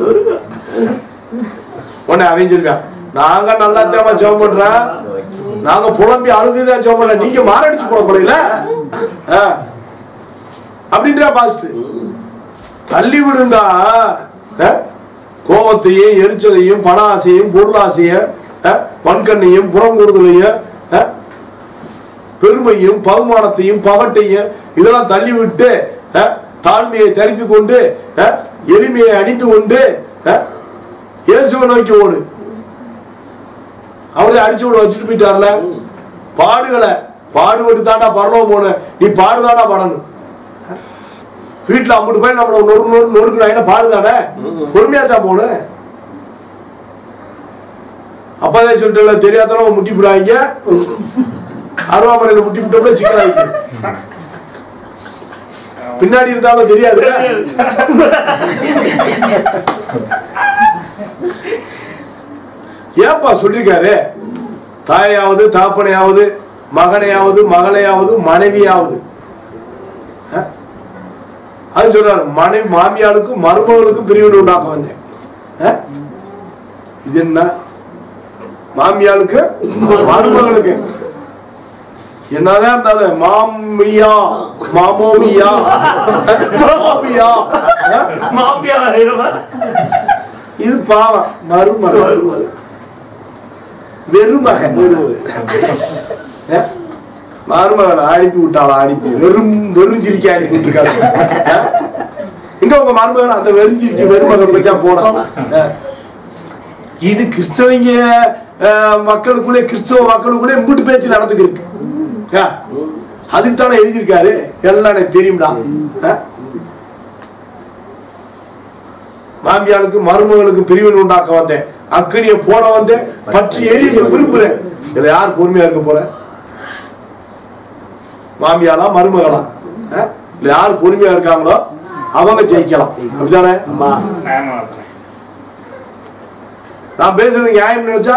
உடனே அவன் சொல்லுவான் நாங்க நல்லா தேவை ஜெபம் பண்றோம் நாங்க புலம்பி அழுதுதான் ஜெபம் பண்ண நீங்க மாரடிச்சு போடக்கூடாதுல அப்படின்றா பாஸ்ட் தள்ளி விடுண்டா அஹ்? கோபத்தையும் எரிச்சலையும் பண ஆசையும் பொருளாசையும் அஹ்? வன்கண்ணையும் புறங்கூறுதலையும் அஹ்? பெருமையும் பகுமானத்தையும் பகட்டையும் இதெல்லாம் தள்ளி விட்டு அஹ், தாழ்மையை தரித்து கொண்டு அஹ், எளிமையை அணிந்து கொண்டு அஹ், இயேசுவை நோக்கி ஓடு அவரே அடிச்சு விட வச்சுட்டு போயிட்டார்ல பாடுகளை பாடுபட்டு தாண்டா பரலோகம் போன நீ பாடுதாடா படணும் வீட்டுல அம்பிட்டு போய் நம்மள நொறு நொறு நொறுக்குனா பாடுதானே பொறுமையா தான் போகணும் அப்பதான் சொல்லிட்டு தெரியாதவங்க முட்டி விடாங்க அருவாமனையில முட்டி விட்டோம்னா சிக்கலாயிட்டு பின்னாடி இருந்தாலும் தெரியாது ஏன்பா சொல்லிருக்காரு தாயாவது தாப்பனையாவது மகனையாவது மகளையாவது மனைவியாவது அஹ்? அது சொல்றாரு மனைவி மாமியாளுக்கும் மருமகளுக்கும் பிரிவினை உண்டாக்க வந்தேன் அஹ்? இது என்ன மாமியாளுக்கு மருமகளுக்கு என்னதான் இருந்தாலும் மாமியா மாமோமியா மாமியா அஹ்? மாப்பியா ஆயிரமா? இது பாவம் மருமகள் வெறுமகன் அஹ்? மருமகளை அனுப்பி விட்டாளா அனுப்பி வெறும் வெறுஞ்சிரிக்கை அனுப்பி விட்டுருக்காங்க அஹ்? எங்க உங்க மருமகள் அந்த வெறுஞ்சிரிக்கை வெறுமகன் பத்தியா போனா அஹ்? இது கிறிஸ்தவங்க அஹ், மக்களுக்குள்ளே கிறிஸ்தவ மக்களுக்குள்ளே இம்புட்டு பேச்சு நடந்துக்கிருக்கு அஹ்? அதுக்கு தானே எழுதியிருக்காரு எல்லாம் எனக்கு தெரியும்டா அஹ்? மாமியாளுக்கு மருமகளுக்கு பிரிவினை உண்டாக்க வந்தேன் அக்கனியை போட வந்தேன் பற்றி எரிய விரும்புறேன் இதுல யார் பொறுமையா இருக்க போற மாமியாளா மருமகளா அஹ்? இல்ல யார் பொறுமையா இருக்காங்களோ அவங்க ஜெயிக்கலாம் அப்படிதானே நான் பேசுறது நியாயம் நினைச்சா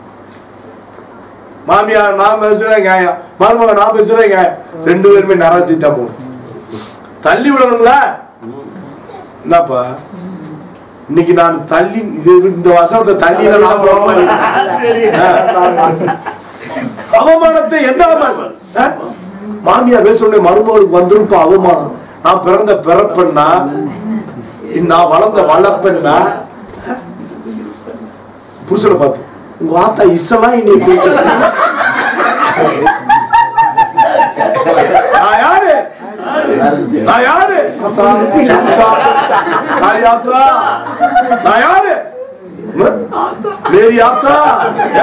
மாமியார் நான் பேசுறதே நியாயம் மருமகன் நான் பேசுறதே நியாயம் ரெண்டு பேருமே நரகத்தை தான் போகணும் தள்ளி விடணும்ல என்னப்பா இன்னைக்கு நான் தள்ளி இது இந்த வசனத்தை தள்ளின நான் போற மாதிரி அவமானத்தை என்ன அவமானம்? ஆ? மாமியார் பேச உடனே மருமகளுக்கு வந்திருப்ப அவமானம் நான் பிறந்த பிறப்பெண்ணா நான் வளர்ந்த வளர்ப்பெண்ணா ஆ? புருஷனை பார்த்து உங்க ஆத்தா இசலாம் இன்னைக்கு பேசுறது நான் யாரு நான் யாரு ஆத்தா, சத்தா, காளி ஆத்தா நான் யாரு ம்? மேரி ஆத்தா ஏ?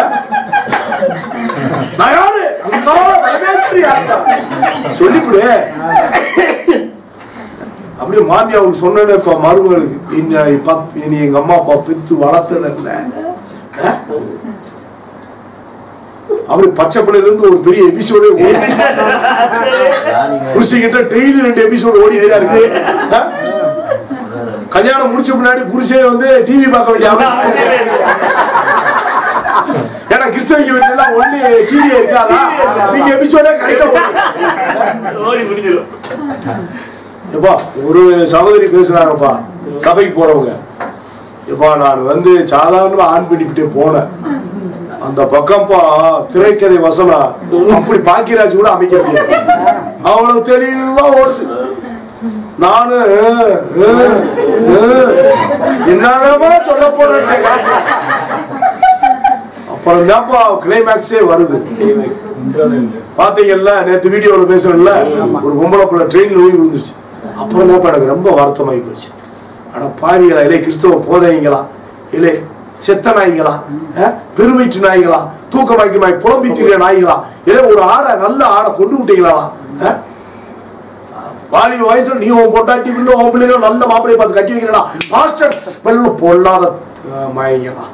நான் யாரு அங்காள பரமேஸ்வரி ஆத்தா சொல்லிவிடு அப்படியே மாமி அவருக்கு சொன்னேன்னு இப்ப மருமகளுக்கு இனி பத் இனி எங்க அம்மா அப்பா பெத்து வளர்த்ததில்ல ஆ? அப்படி பச்சை பிள்ளையில இருந்து ஒரு பெரிய எபிசோடே ஓடி புருஷன்கிட்ட டெய்லி ரெண்டு எபிசோடு ஓடிட்டே தான் இருக்கு ஆ? கல்யாணம் முடிச்ச முன்னாடி புருஷன் வந்து டிவி பார்க்க வேண்டிய அவசியம் இல்லை. ஏன்னா கிறிஸ்தவிக்க வேண்டியதெல்லாம் ஒன்லி டிவி இருக்காதா நீங்க எபிசோடே கரெக்டா ஓடும் ஓடி முடிஞ்சிடும் எப்பா ஒரு சகோதரி பேசுறாங்கப்பா சபைக்கு போறவங்க எப்பா நான் வந்து சாதாரணமா ஆண் பண்ணிவிட்டு போனேன் அந்த பக்கம்ப்பா திரைக்கதை வசனம் அப்படி பாக்கியராஜ் கூட அமைக்க முடியாது அவ்வளவு தெளிவா ஓடுது நானு அஹ், அஹ், அஹ், என்னதாம்மா சொல்ல போறேன் அப்புறம் தான்ப்பா கிளைமேக்ஸே வருது பாத்தீங்கல்ல நேத்து வீடியோல பேசுறேன்ல ஒரு பொம்பளை பிள்ளை ட்ரெயின்ல போய் விழுந்துச்சு அப்புறம் தான் எனக்கு ரொம்ப வருத்தமாயி போச்சு அட பாவிகளா இல்லை கிறிஸ்தவ போதைங்களா இல்லை செத்த நாய்களா அஹ், பெருவயிற்று நாய்களா தூக்கமாய்க்குமாய் புலம்பி திரிய நாய்களா இல்லை ஒரு ஆடை நல்ல ஆடை கொண்டு விட்டீங்களா அஹ்? வாலிப வயசுல நீ உன் பொட்டாட்டி பிள்ளை உன் பிள்ளைகளை நல்ல மாப்பிள்ளையை பார்த்து கட்டி வைக்கிறா மாஸ்டர் வெள்ள பொல்லாத அஹ், மாய்ங்களா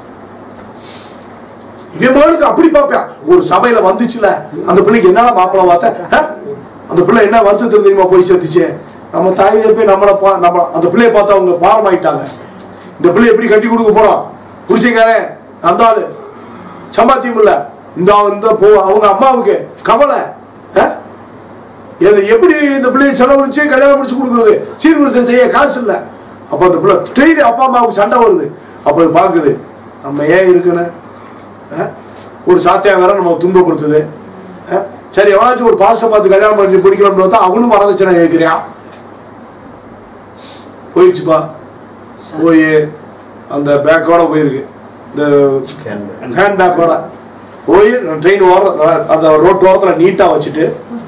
இதே மாதிரி அப்படி பார்ப்பேன் ஒரு சபையில வந்துச்சுல அந்த பிள்ளைக்கு என்னடா மாப்பிள்ளை பார்த்த அஹ்? அந்த பிள்ளை என்ன வருத்தத்தில் தெரியுமா போய் சேர்த்துச்சு நம்ம தாய் போய் நம்மளை பா நம்ம அந்த பிள்ளைய பார்த்து அவங்க பாரமாயிட்டாங்க இந்த பிள்ளை எப்படி கட்டி கொடுக்க போறோம் புருஷங்காரன் அந்த ஆளு சம்பாத்தியம் இல்ல இந்த இந்த போ அவங்க அம்மாவுக்கு கவலை அஹ்? எது எப்படி இந்த பிள்ளையை செலவழிச்சு கல்யாணம் முடிச்சு கொடுக்குறது சீர்வரிசை செய்ய காசு இல்ல அப்ப அந்த பிள்ளை டெய்லி அப்பா அம்மாவுக்கு சண்டை வருது அப்ப அது பாக்குது நம்ம ஏன் இருக்குன்னு அஹ்? ஒரு சாத்தியா வேற நம்ம துன்பப்படுத்துது அஹ்? சரி எவனாச்சும் ஒரு பாஸ்டை பார்த்து கல்யாணம் பண்ணி பிடிக்கலாம்னு பார்த்தா அவனும் வரதட்சணை கேட்கிறான் போயிடுச்சுப்பா போய் அந்த பேக்கோட போயிருக்கு இந்த ஹேண்ட் பேக்கோட போய் ட்ரெயின் ஓர அந்த ரோட் ஓரத்தில் நீட்டாக வச்சுட்டு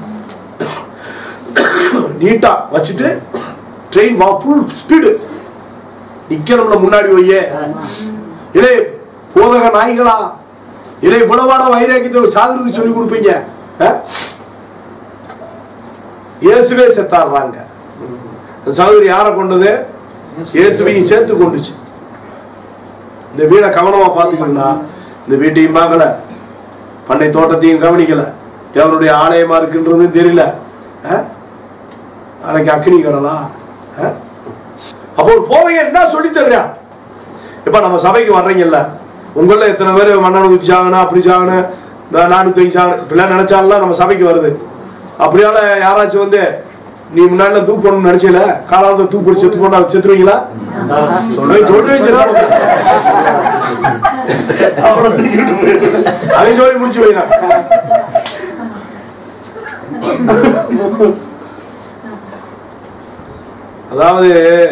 நீட்டாக வச்சுட்டு ட்ரெயின் வா ஃபுல் ஸ்பீடு நிக்கணும்ல முன்னாடி போய் இலே போதக நாய்களா இலே புலவாட வைராக்கியத்தை ஒரு சாதுருக்கு சொல்லி கொடுப்பீங்க ஆ? இயேசுவே செத்தாடுறாங்க அந்த சகோதரி யாரை கொண்டது இயேசுவையும் சேர்த்து கொண்டுச்சு இந்த வீடை கவனமா பார்த்துக்கணும்னா இந்த வீட்டையும் பார்க்கல பண்ணை தோட்டத்தையும் கவனிக்கல தேவனுடைய ஆலயமா இருக்குன்றது தெரியல ஆ? நாளைக்கு அக்னி கடலா ஆ? அப்போ ஒரு போதைய என்ன சொல்லி தர்றான் இப்ப நம்ம சபைக்கு வர்றீங்கல்ல உங்கள எத்தனை பேர் மண்ணாடு ஊத்தி சாகணும் அப்படி சாகணும் நா- நாடு தூக்கி சாகணும் இப்படிலாம் நினைச்சாலும் நம்ம சபைக்கு வருது அப்படியால யாராச்சும் வந்து நீ முன்னாடி தூக்கு போடணும்னு நினைச்சல காலாவது தூக்கு போட்டு செத்து போனா செத்துருவீங்களா சொல்றேன் சொல்றேன் செத்து அப்புறம் தூக்கிட்டு போயிரு. அவன் சொல்லி முடிச்சு வைக்கிறான் அதாவது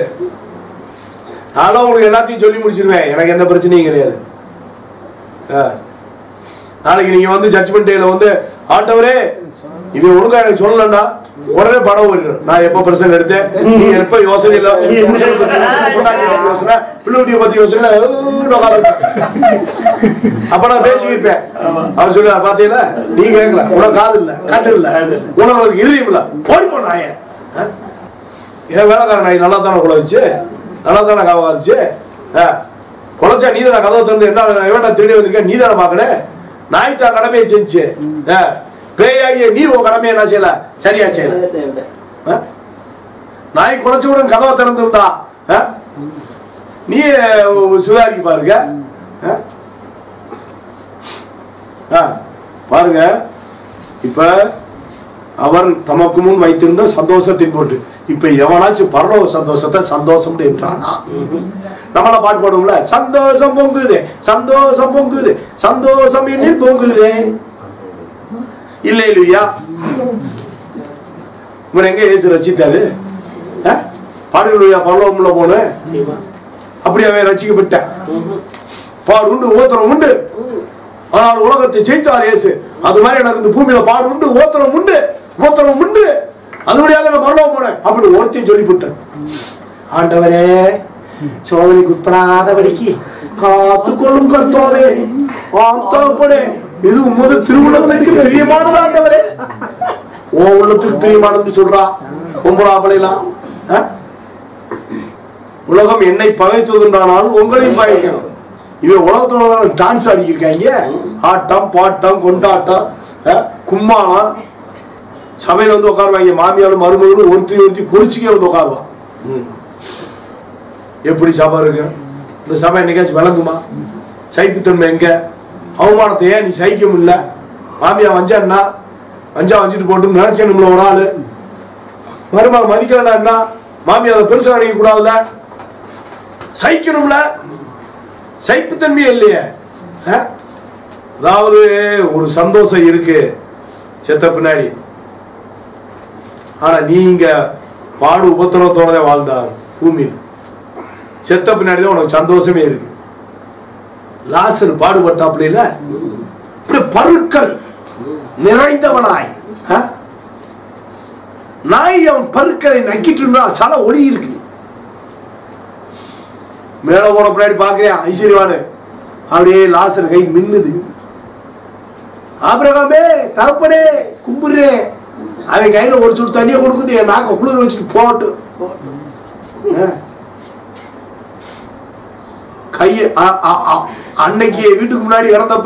நானும் உங்களுக்கு எல்லாத்தையும் சொல்லி முடிச்சிருவேன் எனக்கு எந்த பிரச்சனையும் கிடையாது ஆ. நாளைக்கு நீங்க வந்து ஜட்ஜ்மெண்ட் டேல வந்து ஆண்டவரே இவன் ஒழுங்கா எனக்கு சொல்லலன்னா உடனே படம் வரும் நான் எப்ப பிரசன் எடுத்தேன் நீ எப்ப யோசனை இல்ல புருஷனை பத்தி யோசனை, பொண்டாட்டியை பத்தி யோசனை பிள்ளைய பத்தி யோசனை ஊன்னு உட்கார்ந்து அப்ப நான் பேசிக்கிருப்பேன் அவர் சொல்ல பாத்தீங்களா நீ கேட்கல உனக்கு காது இல்ல கண்ணு இல்ல உனக்கு இருதயம் இல்ல ஓடி போன நாய ஏன் வேலைக்கார நாய் நல்லா தானே குழச்சு நல்லா தானே காவாச்சு குழச்சா நீ தானே கதவை திறந்து என்ன எவன்டா திருடி வந்திருக்க நீ தானே பார்க்கணும் நாய் தான் கடமையை செஞ்சு பேயாகிய நீ உன் கடமையை என்ன செய்யல சரியா செய்யல ஆ? நாய் குழச்சவுடன் கதவை திறந்திருந்தா ஆ? நீ சுதாரிக்க பாருங்க ஆ? ஆ, பாருங்க இப்ப அவர் தமக்கு முன் வைத்திருந்த சந்தோஷத்தின் போட்டு இப்ப எவனாச்சும் பரலோக சந்தோஷத்தை சந்தோஷம் என்றானா நம்மள பாட்டு பாடுவோம்ல சந்தோஷம் பொங்குதே சந்தோஷம் பொங்குது சந்தோஷம் என்னில் பொங்குதே இல்லை இல்லையா இவன் எங்க ஏசு ரசித்தாரு ஆ? பாடுகளுடைய பரலோகம்ல போன நிச்சயமா. அப்படி அவன் ரசிக்கப்பட்டான் பாடு உண்டு ஓத்திரம் உண்டு ஆனால் உலகத்தை ஜெயித்தார் இயேசு அது மாதிரி எனக்கு இந்த பூமியில பாடு உண்டு ஓத்திரம் உண்டு ஓத்திரம் உண்டு அது வழியாக நான் மரணம் போனேன் அப்படி ஒருத்தையும் சொல்லிவிட்டேன் ஆண்டவரே சோதனைக்கு உட்படாதபடிக்கு காத்து கொள்ளும் கர்த்தோவே ஆம் தகப்பனே இது உமது திருவுள்ளத்துக்கு பிரியமானது ஆண்டவரே உன் உள்ளத்துக்கு பிரியமானதுன்னு சொல்றா பொம்பளாம்பளைலாம் உலகம் என்னை பகைத்ததுண்டானாலும் உங்களையும் பகைக்கும் இவன் உலகத்தோட டான்ஸ் ஆடிக்கிருக்காங்க ஆட்டம் பாட்டம் கொண்டாட்டம் அஹ், கும்மாளம் சபையில வந்து உட்காருவாங்க மாமியாரும் மருமகளும் ஒருத்தி ஒருத்தி குறிச்சிக்கே வந்து உட்காருவான் ம். எப்படி சபை இருக்கு இந்த சபை என்னைக்காச்சும் விளங்குமா சைப்புத்தன்மை எங்க அவமானத்தை ஏன் நீ சகிக்க முடியல மாமியா வஞ்சான்னா வஞ்சா வஞ்சிட்டு போட்டு நினைக்கணும்ல ஒரு ஆளு மருமக மதிக்கிறேன்னா என்ன மாமியா அதை பெருசா நினைக்க கூடாதுல்ல சகிக்கணும்ல சைப்புத்தன்மையே இல்லையே ஆ? அதாவது ஒரு சந்தோஷம் இருக்கு செத்த பின்னாடி ஆனா நீங்க பாடு உபத்திரவத்தோட வாழ்ந்தார் பூமியில் செத்த பின்னாடி தான் உனக்கு சந்தோஷமே இருக்கு லாசர் பாடுபட்டாப்புல இல்ல இப்படி பருக்கள் நிறைந்தவனாய் ஆ? நாய் அவன் பருக்களை நக்கிட்டு இருந்தா சல ஒளி இருக்கு மேல போன பின்னாடி பாக்குறேன் ஐஸ்வர்யவாடு அப்படியே லாசர் கை மின்னுது ஆபிரகாமே தகப்பனே கும்பிடுறேன் அவன் கையில ஒரு சுட்டு தண்ணியை கொடுக்குது என் நாக்க குளிர் வச்சுட்டு போட்டு ஆ. கைய அ- அ- அ- அன்னைக்கு வீட்டுக்கு முன்னாடி இறந்தப்ப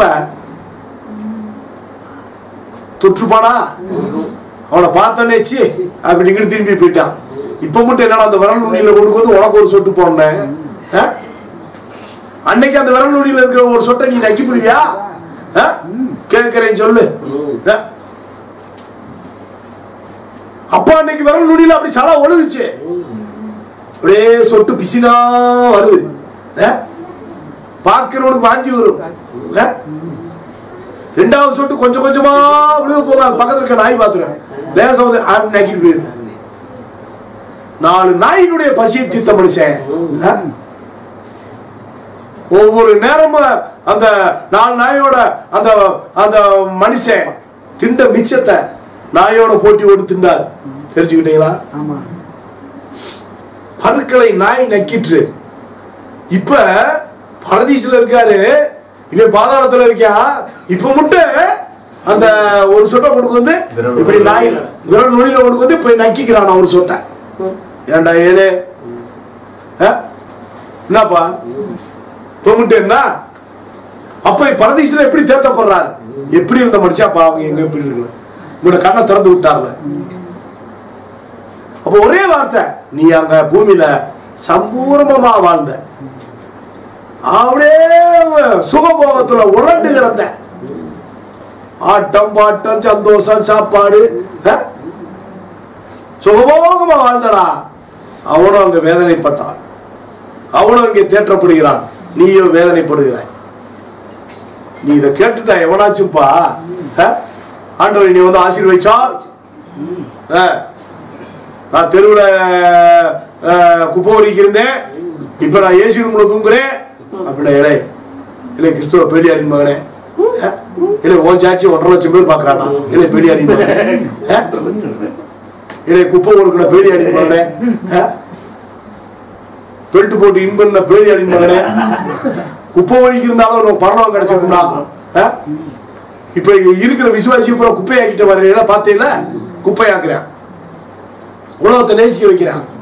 தொற்றுப்பானா அவனை பார்த்தோன்னே சி அப்படி இங்கிட்டு திரும்பி போயிட்டான் இப்ப மட்டும் என்னடா அந்த விரல் நுனியில கொடுக்குறது உனக்கு ஒரு சொட்டு போனேன் ஆ? அன்னைக்கு அந்த விரல் நுனியில இருக்கிற ஒரு சொட்டை நீ நக்கி பிடிவியா ஆ? கேட்கிறேன் சொல்லு ஆ? அப்பா அன்னைக்கு விரல் நுனியில அப்படி சலா ஒழுகுச்சு அப்படியே சொட்டு பிசினா வருது ஆ? பார்க்கிறவனுக்கு வாந்தி வரும் ஆ? ரெண்டாவது சொட்டு கொஞ்சம் கொஞ்சமா விழுக போகாது பக்கத்துல இருக்க நாய் பாத்துறேன் லேசா வந்து ஆண் நக்கிட்டு போயிரு நாலு நாயினுடைய பசியை தீர்த்த மனுஷன் ஆ? ஒவ்வொரு நேரமும் அந்த நாலு நாயோட அந்த அந்த மனுஷன் திண்ட மிச்சத்தை நாயோட போட்டி ஓட்டு திண்டார் தெரிஞ்சுக்கிட்டீங்களா ஆமா பருக்களை நாய் நக்கிற்று இப்ப பரதீசுல இருக்காரு இவன் பாதாளத்துல இருக்கான் இப்ப மட்டும் அந்த ஒரு சொட்டை கொடுக்கு வந்து இப்படி நாய் விரல் நுனியில கொடுக்கு வந்து இப்படி நக்கிக்கிறான் ஒரு சொட்டை ஏன்டா ஏழு ஆ? என்னப்பா தொங்கிட்டு என்ன அப்ப பரதீசுல எப்படி தேர்த்தப்படுறாரு எப்படி இருந்த மனுஷாப்பா அவங்க எங்க எப்படி இருக்கு உங்களோட கண்ணை திறந்து விட்டார்ல அப்போ ஒரே வார்த்தை நீ அங்க பூமியில சம்பூர்ணமா வாழ்ந்த அப்படியே சுகபோகத்துல உழண்டு கிடந்த ஆட்டம் பாட்டம் சந்தோஷம் சாப்பாடு அஹ்? சுகபோகமா வாழ்ந்தடா அவனும் அங்க வேதனைப்பட்டான் அவனும் அங்கே தேற்றப்படுகிறான் நீயும் வேதனைப்படுகிறாய் நீ இதை கேட்டுட்டா எவனாச்சும்ப்பா அஹ்? ஆண்டவர் நீ வந்து ஆசீர்வதிச்சார் அஹ், நான் தெருவில் குப்பை வரிக்கு இருந்தேன் இப்ப நான் ஏசி ரூம்ல தூங்குறேன் அப்படின்னா இலை இல்லை கிறிஸ்துவ பேலியாரின் மகனே அஹ், இல்லை ஓன் சாச்சி ஒன்றரை லட்சம் பேர் பாக்குறானா இல்லை பேலியாரின் மகனே அஹ், இல்லை குப்பை ஒருக்கிற பேலியாரின் மகனே அஹ், பெல்ட் போட்டு இன் பண்ண பேலியாரின் மகனே குப்பை வரிக்கு இருந்தாலும் உனக்கு பரலோகம் கிடைச்சிருக்கும்டா அஹ்? இப்ப இங்க இருக்கிற விசுவாசி பூரா குப்பையாக்கிட்ட வரையில பார்த்தீங்களா குப்பையாக்குறேன் உலகத்தை நேசிக்க வைக்கிறான்